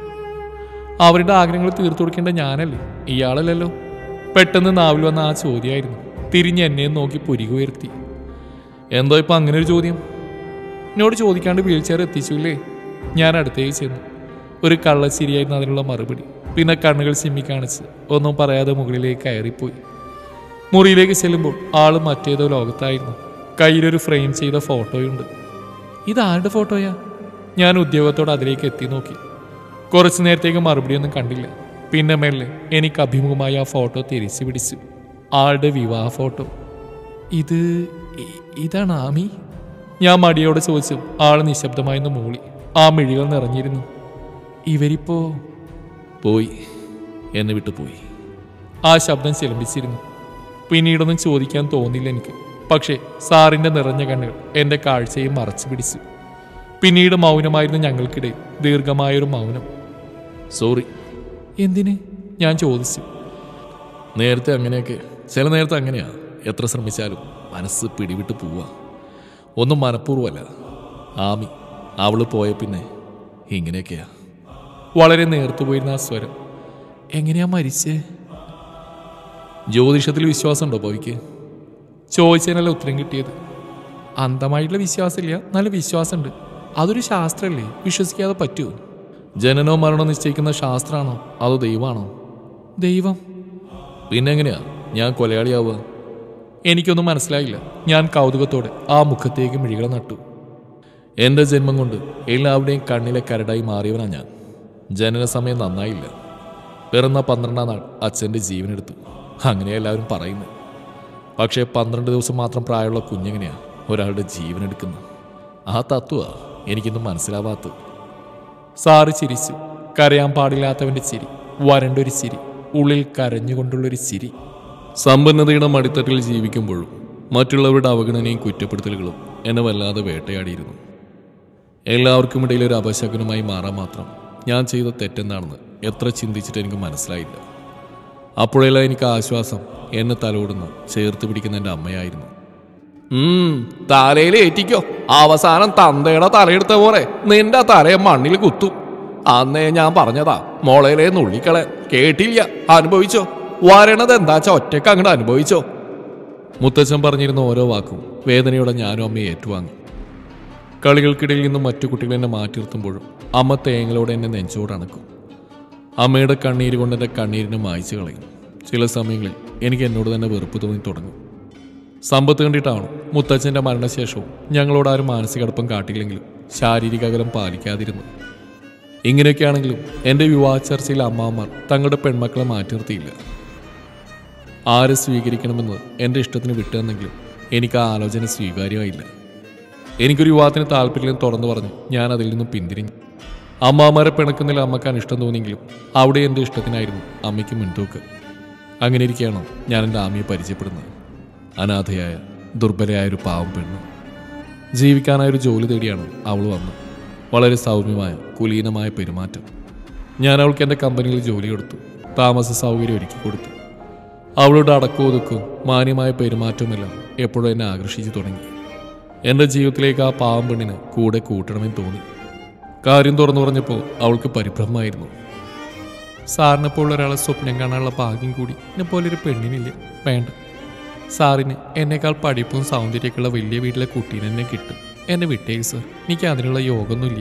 അവരുടെ ആഗ്രഹങ്ങൾ തീർത്തു കൊടുക്കേണ്ട ഞാനല്ലേ ഇയാളല്ലല്ലോ പെട്ടെന്ന് നാവിൽ വന്ന ആ ചോദ്യമായിരുന്നു തിരിഞ്ഞ് എന്നെ നോക്കി പുരികു ഉയർത്തി എന്തോ ഇപ്പം അങ്ങനെ ഒരു ചോദ്യം എന്നോട് ചോദിക്കാണ്ട് വീൽ ചെയർ എത്തിച്ചില്ലേ ഞാൻ അടുത്തേക്ക് ചെന്നു ഒരു കള്ളച്ചിരിയായിരുന്നു അതിനുള്ള മറുപടി പിന്നെ കണ്ണുകൾ ചിമ്മി കാണിച്ച് ഒന്നും പറയാതെ മുകളിലേക്ക് കയറിപ്പോയി മുറിയിലേക്ക് ചെല്ലുമ്പോൾ ആള് മറ്റേതോ ലോകത്തായിരുന്നു കയ്യിലൊരു ഫ്രെയിം ചെയ്ത ഫോട്ടോയുണ്ട് ഇതാരുടെ ഫോട്ടോയാ ഞാൻ ഉദ്യോഗത്തോടെ അതിലേക്ക് എത്തി നോക്കി കുറച്ചു നേരത്തേക്ക് മറുപടിയൊന്നും കണ്ടില്ല പിന്നെ മെല്ലെ എനിക്ക് അഭിമുഖമായി ആ ഫോട്ടോ തിരിച്ചു പിടിച്ചു ആളുടെ വിവാഹ ഫോട്ടോ ഇത് ഇ- ഇതാണ് ആമി ഞാൻ മടിയോടെ ചോദിച്ചു ആൾ നിശബ്ദമായെന്ന് മൂളി ആ മിഴികൾ നിറഞ്ഞിരുന്നു ഇവരിപ്പോ പോയി എന്നെ വിട്ടു പോയി ആ ശബ്ദം ചിലമ്പിച്ചിരുന്നു പിന്നീടൊന്നും ചോദിക്കാൻ തോന്നില്ല എനിക്ക് പക്ഷേ സാറിന്റെ നിറഞ്ഞ കണ്ണുകൾ എന്റെ കാഴ്ചയെ മറച്ചു പിടിച്ചു പിന്നീട് മൗനമായിരുന്നു ഞങ്ങൾക്കിടയിൽ ദീർഘമായൊരു മൗനം സോറി എന്തിന് ഞാൻ ചോദിച്ചു നേരത്തെ അങ്ങനെയൊക്കെ ചില നേരത്തെ അങ്ങനെയാ എത്ര ശ്രമിച്ചാലും മനസ്സ് പിടിവിട്ട് പോവാ ഒന്നും മനഃപൂർവ്വമല്ല ആമി അവള് പോയ പിന്നെ ഇങ്ങനെയൊക്കെയാ വളരെ നേർത്തു പോയിരുന്ന ആ സ്വരം എങ്ങനെയാ മരിച്ചേ ജ്യോതിഷത്തിൽ വിശ്വാസമുണ്ടോ പോയിക്ക് ചോദിച്ചതിനല്ല ഉത്തരം കിട്ടിയത് അന്ധമായിട്ടുള്ള വിശ്വാസമില്ല നല്ല വിശ്വാസമുണ്ട് അതൊരു ശാസ്ത്രമല്ലേ വിശ്വസിക്കാതെ പറ്റുമോ ജനനോ മരണോ നിശ്ചയിക്കുന്ന ശാസ്ത്രമാണോ അതോ ദൈവമാണോ ദൈവം പിന്നെ എങ്ങനെയാ ഞാൻ കൊലയാളിയാവുക എനിക്കൊന്നും മനസ്സിലായില്ല ഞാൻ കൗതുകത്തോടെ ആ മുഖത്തേക്ക് മിഴികൾ നട്ടു എൻ്റെ ജന്മം കൊണ്ട് എല്ലാവരുടെയും കണ്ണിലെ കരടായി മാറിയവനാ ഞാൻ ജനന സമയം നന്നായില്ല പിറന്ന പന്ത്രണ്ടാം നാൾ അച്ഛൻ്റെ ജീവനെടുത്തു അങ്ങനെ എല്ലാവരും പറയുന്നു പക്ഷേ പന്ത്രണ്ട് ദിവസം മാത്രം പ്രായമുള്ള കുഞ്ഞെങ്ങനെയാ ഒരാളുടെ ജീവനെടുക്കുന്നത് ആ തത്വ എനിക്കൊന്നും മനസ്സിലാവാത്തത് സാറ് ചിരിച്ചു കരയാൻ പാടില്ലാത്തവന്റെ ചിരി വരണ്ടൊരു ചിരി ഉള്ളിൽ കരഞ്ഞുകൊണ്ടുള്ളൊരു ചിരി സമ്പന്നതയുടെ മടിത്തട്ടിൽ ജീവിക്കുമ്പോഴും മറ്റുള്ളവരുടെ അവഗണനയും കുറ്റപ്പെടുത്തലുകളും എന്നെ വല്ലാതെ വേട്ടയാടിയിരുന്നു എല്ലാവർക്കും ഇടയിൽ ഒരു അപശകുനമായി മാറാൻ മാത്രം ഞാൻ ചെയ്ത തെറ്റെന്താണെന്ന് എത്ര ചിന്തിച്ചിട്ട് എനിക്ക് മനസ്സിലായില്ല അപ്പോഴെല്ലാം എനിക്ക് ആശ്വാസം എന്നെ തലോടുന്ന ചേർത്ത് പിടിക്കുന്ന എൻ്റെ അമ്മയായിരുന്നു തലയിൽ ഏറ്റിക്കോ അവസാനം തന്തയുടെ തലയെടുത്ത പോലെ നിന്റെ തലയെ മണ്ണിൽ കുത്തും അന്നേ ഞാൻ പറഞ്ഞതാ മോളയിലെ നുള്ളിക്കളെ കേട്ടില്ല അനുഭവിച്ചോ വരണത് എന്താച്ചാ ഒറ്റക്ക് അങ്ങോട്ട് അനുഭവിച്ചോ മുത്തച്ഛൻ പറഞ്ഞിരുന്ന ഓരോ വാക്കും വേദനയോടെ ഞാനും അമ്മയെ ഏറ്റുവാങ്ങി കളികൾക്കിടയിൽ നിന്നും മറ്റു കുട്ടികൾ എന്നെ മാറ്റി നിർത്തുമ്പോഴും അമ്മ തേങ്ങലോടെ എന്നെ നെഞ്ചോട് അണക്കും അമ്മയുടെ കണ്ണീര് കൊണ്ട് എൻ്റെ കണ്ണീരിനെ മായ്ച്ചു കളയും ചില സമയങ്ങളിൽ എനിക്ക് എന്നോട് തന്നെ വെറുപ്പ് തോന്നി തുടങ്ങും സമ്പത്ത് കണ്ടിട്ടാണോ മുത്തച്ഛൻ്റെ മരണശേഷവും ഞങ്ങളോട് ആരും മാനസികടുപ്പം കാട്ടിയില്ലെങ്കിലും ശാരീരിക അകലം പാലിക്കാതിരുന്നു ഇങ്ങനെയൊക്കെയാണെങ്കിലും എൻ്റെ വിവാഹ ചർച്ചയിൽ അമ്മാമാർ തങ്ങളുടെ പെൺമക്കളെ മാറ്റി നിർത്തിയില്ല ആരെ സ്വീകരിക്കണമെന്ന് എൻ്റെ ഇഷ്ടത്തിന് വിട്ടുവെന്നെങ്കിലും എനിക്ക് ആ ആലോചന സ്വീകാര്യമായില്ല എനിക്കൊരു വിവാഹത്തിന് താല്പര്യം തുറന്നു പറഞ്ഞു ഞാൻ അതിൽ നിന്നും പിന്തിരിഞ്ഞു അമ്മാമാരെ പിണക്കുന്നതിൽ അമ്മക്ക് അനിഷ്ടം തോന്നിയെങ്കിലും അവിടെ എൻ്റെ ഇഷ്ടത്തിനായിരുന്നു അമ്മയ്ക്ക് മുൻതൂക്ക് അങ്ങനെ ഇരിക്കുകയാണോ ഞാൻ എൻ്റെ ആമയെ പരിചയപ്പെടുന്നത് അനാഥയായ ദുർബലയായ ഒരു പാവം പെണ്ണ് ജീവിക്കാനായ ഒരു ജോലി തേടിയാണ് അവൾ വന്നത് വളരെ സൗമ്യമായ കുലീനമായ പെരുമാറ്റം ഞാൻ അവൾക്ക് എൻ്റെ കമ്പനിയിൽ ജോലി കൊടുത്തു താമസ സൗകര്യം ഒരുക്കി കൊടുത്തു അവളുടെ അടക്കവും ഒതുക്കവും മാന്യമായ പെരുമാറ്റവുമെല്ലാം എപ്പോഴും എന്നെ ആകർഷിച്ചു തുടങ്ങി എൻ്റെ ജീവിതത്തിലേക്ക് ആ പാവം പെണ്ണിന് കൂടെ കൂട്ടണമെന്ന് തോന്നി കാര്യം തുറന്നു പറഞ്ഞപ്പോൾ അവൾക്ക് പരിഭ്രമമായിരുന്നു സാറിനെ പോലെ ഒരാളെ സ്വപ്നം കാണാനുള്ള ഭാഗ്യം കൂടി എന്നെ പോലെ ഒരു പെണ്ണിനില്ല വേണ്ട സാറിന് എന്നേക്കാൾ പഠിപ്പും സൗന്ദര്യമൊക്കെയുള്ള വലിയ വീട്ടിലെ കുട്ടീനെ തന്നെ കിട്ടും എന്നെ വിട്ടേ സർ എനിക്ക് അതിനുള്ള യോഗമൊന്നുമില്ല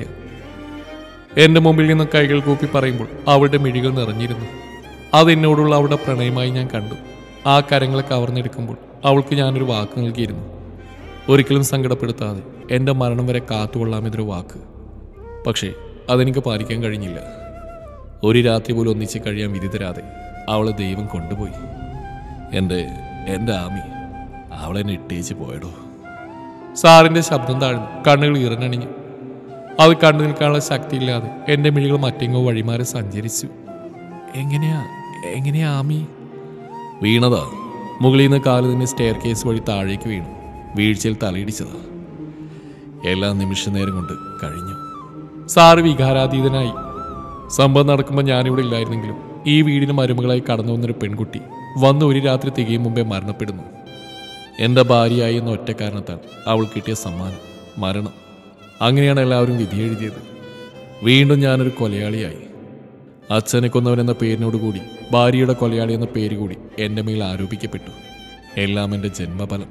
എന്റെ മുമ്പിൽ നിന്ന് കൈകൾ കൂപ്പി പറയുമ്പോൾ അവളുടെ മിഴികൾ നിറഞ്ഞിരുന്നു അതെന്നോടുള്ള അവളുടെ പ്രണയമായി ഞാൻ കണ്ടു ആ കരങ്ങളെ കവർന്നെടുക്കുമ്പോൾ അവൾക്ക് ഞാനൊരു വാക്ക് നൽകിയിരുന്നു ഒരിക്കലും സങ്കടപ്പെടുത്താതെ എൻ്റെ മരണം വരെ കാത്തുകൊള്ളാമെന്നൊരു വാക്ക് പക്ഷേ അതെനിക്ക് പാലിക്കാൻ കഴിഞ്ഞില്ല ഒരു രാത്രി പോലും ഒന്നിച്ച് കഴിയാൻ വിധി തരാതെ അവളെ ദൈവം കൊണ്ടുപോയി എൻ്റെ എൻ്റെ ആമി അവളെന്നെ ഇട്ടേച്ച് പോയടോ സാറിൻ്റെ ശബ്ദം താഴ്ന്നു കണ്ണുകൾ ഈറനണിഞ്ഞു അത് കണ്ടു നിൽക്കാനുള്ള ശക്തിയില്ലാതെ എൻ്റെ മിഴികൾ മറ്റെങ്ങോ വഴിമാറി സഞ്ചരിച്ചു എങ്ങനെയാ എങ്ങനെയാ ആമി വീണതാ മുകളിൽ നിന്ന് കാല് തന്നെ സ്റ്റെയർ കേസ് വഴി താഴേക്ക് വീണു വീഴ്ചയിൽ തലയിടിച്ചതാ എല്ലാ നിമിഷ നേരം കൊണ്ട് കഴിഞ്ഞു സാറ് വികാരാതീതനായി സംഭവം നടക്കുമ്പോൾ ഞാനിവിടെ ഇല്ലായിരുന്നെങ്കിലും ഈ വീടിന് മരുമകളായി കടന്നു വന്നൊരു പെൺകുട്ടി വന്ന് ഒരു രാത്രി തികയും മുമ്പേ മരണപ്പെടുന്നു എൻ്റെ ഭാര്യയായി എന്ന ഒറ്റ കാരണത്താൽ അവൾ കിട്ടിയ സമ്മാനം മരണം അങ്ങനെയാണ് എല്ലാവരും വിധി എഴുതിയത് വീണ്ടും ഞാനൊരു കൊലയാളിയായി അച്ഛനെ കൊന്നവൻ എന്ന പേരിനോട് കൂടി ഭാര്യയുടെ കൊലയാളി എന്ന പേര് കൂടി എൻ്റെ മേൽ ആരോപിക്കപ്പെട്ടു എല്ലാം എൻ്റെ ജന്മഫലം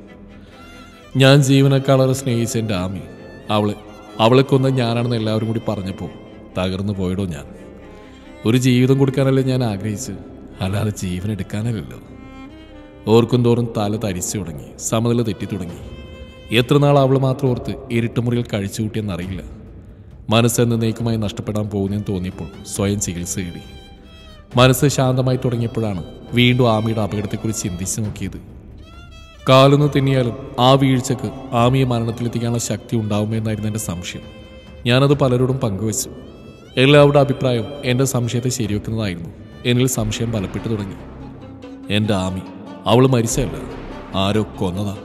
ഞാൻ ജീവനക്കാളറെ സ്നേഹിച്ച എൻ്റെ ആമി അവളെ അവളെ കൊന്ന ഞാനാണെന്ന് എല്ലാവരും കൂടി പറഞ്ഞപ്പോൾ തകർന്നു പോയടോ ഞാൻ ഒരു ജീവിതം കൊടുക്കാനല്ലേ ഞാൻ ആഗ്രഹിച്ച് അല്ലാതെ ജീവൻ എടുക്കാനല്ലല്ലോ ഓർക്കും തോറും തല തരിച്ചു തുടങ്ങി സമനില തെറ്റി തുടങ്ങി എത്ര നാൾ അവൾ മാത്രം ഓർത്ത് ഇരുട്ടുമുറിയിൽ കഴിച്ചു കൂട്ടിയെന്നറിയില്ല മനസ്സെന്ന് നീക്കമായി നഷ്ടപ്പെടാൻ പോകുന്നെന്ന് തോന്നിയപ്പോൾ സ്വയം ചികിത്സ തേടി മനസ്സ് ശാന്തമായി തുടങ്ങിയപ്പോഴാണ് വീണ്ടും ആമിയുടെ അപകടത്തെക്കുറിച്ച് ചിന്തിച്ചു നോക്കിയത് കാലൊന്ന് തിന്നിയാലും ആ വീഴ്ചക്ക് ആമിയെ മരണത്തിലെത്തിക്കാനുള്ള ശക്തി ഉണ്ടാവുമെന്നായിരുന്നു എൻ്റെ സംശയം ഞാനത് പലരോടും പങ്കുവച്ചു എല്ലാവരുടെ അഭിപ്രായം എൻ്റെ സംശയത്തെ ശരിവെക്കുന്നതായിരുന്നു എന്നിൽ സംശയം ബലപ്പെട്ടു തുടങ്ങി എൻ്റെ ആമി അവൾ മരിച്ചല്ല ആരോ കൊന്നതാ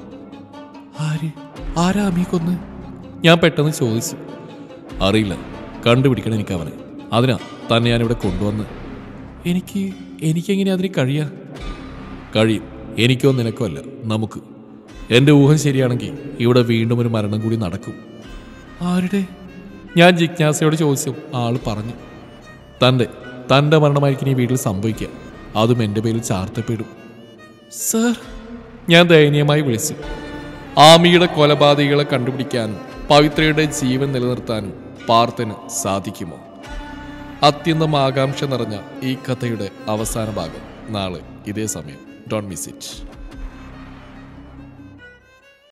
ആര് ആരാ ആമിയെ കൊന്ന് ഞാൻ പെട്ടെന്ന് ചോദിച്ചു അറിയില്ല കണ്ടുപിടിക്കണം എനിക്ക് അവനെ അതിനാ തന്നെ ഞാനിവിടെ കൊണ്ടുവന്ന് എനിക്ക് എനിക്കെങ്ങനെ അതിന് കഴിയാ കഴിയും എനിക്കോ നിനക്കോ അല്ല നമുക്ക് എൻ്റെ ഊഹം ശരിയാണെങ്കിൽ ഇവിടെ വീണ്ടും ഒരു മരണം കൂടി നടക്കും ആരുടെ ഞാൻ ജിജ്ഞാസയോട് ചോദിച്ചു ആൾ പറഞ്ഞു തൻ്റെ തൻ്റെ മരണമായിരിക്കും ഈ വീട്ടിൽ സംഭവിക്കുക അതും എൻ്റെ പേരിൽ ചാർത്തപ്പെടും സർ ഞാൻ ദയനീയമായി വിളിച്ചു ആമിയുടെ കൊലപാതകികളെ കണ്ടുപിടിക്കാനും പവിത്രയുടെ ജീവൻ നിലനിർത്താനും പാർത്ഥന് സാധിക്കുമോ അത്യന്തം ആകാംക്ഷ നിറഞ്ഞ ഈ കഥയുടെ അവസാന ഭാഗം നാളെ ഇതേ സമയം ഡോണ്ട് മിസ് ഇറ്റ്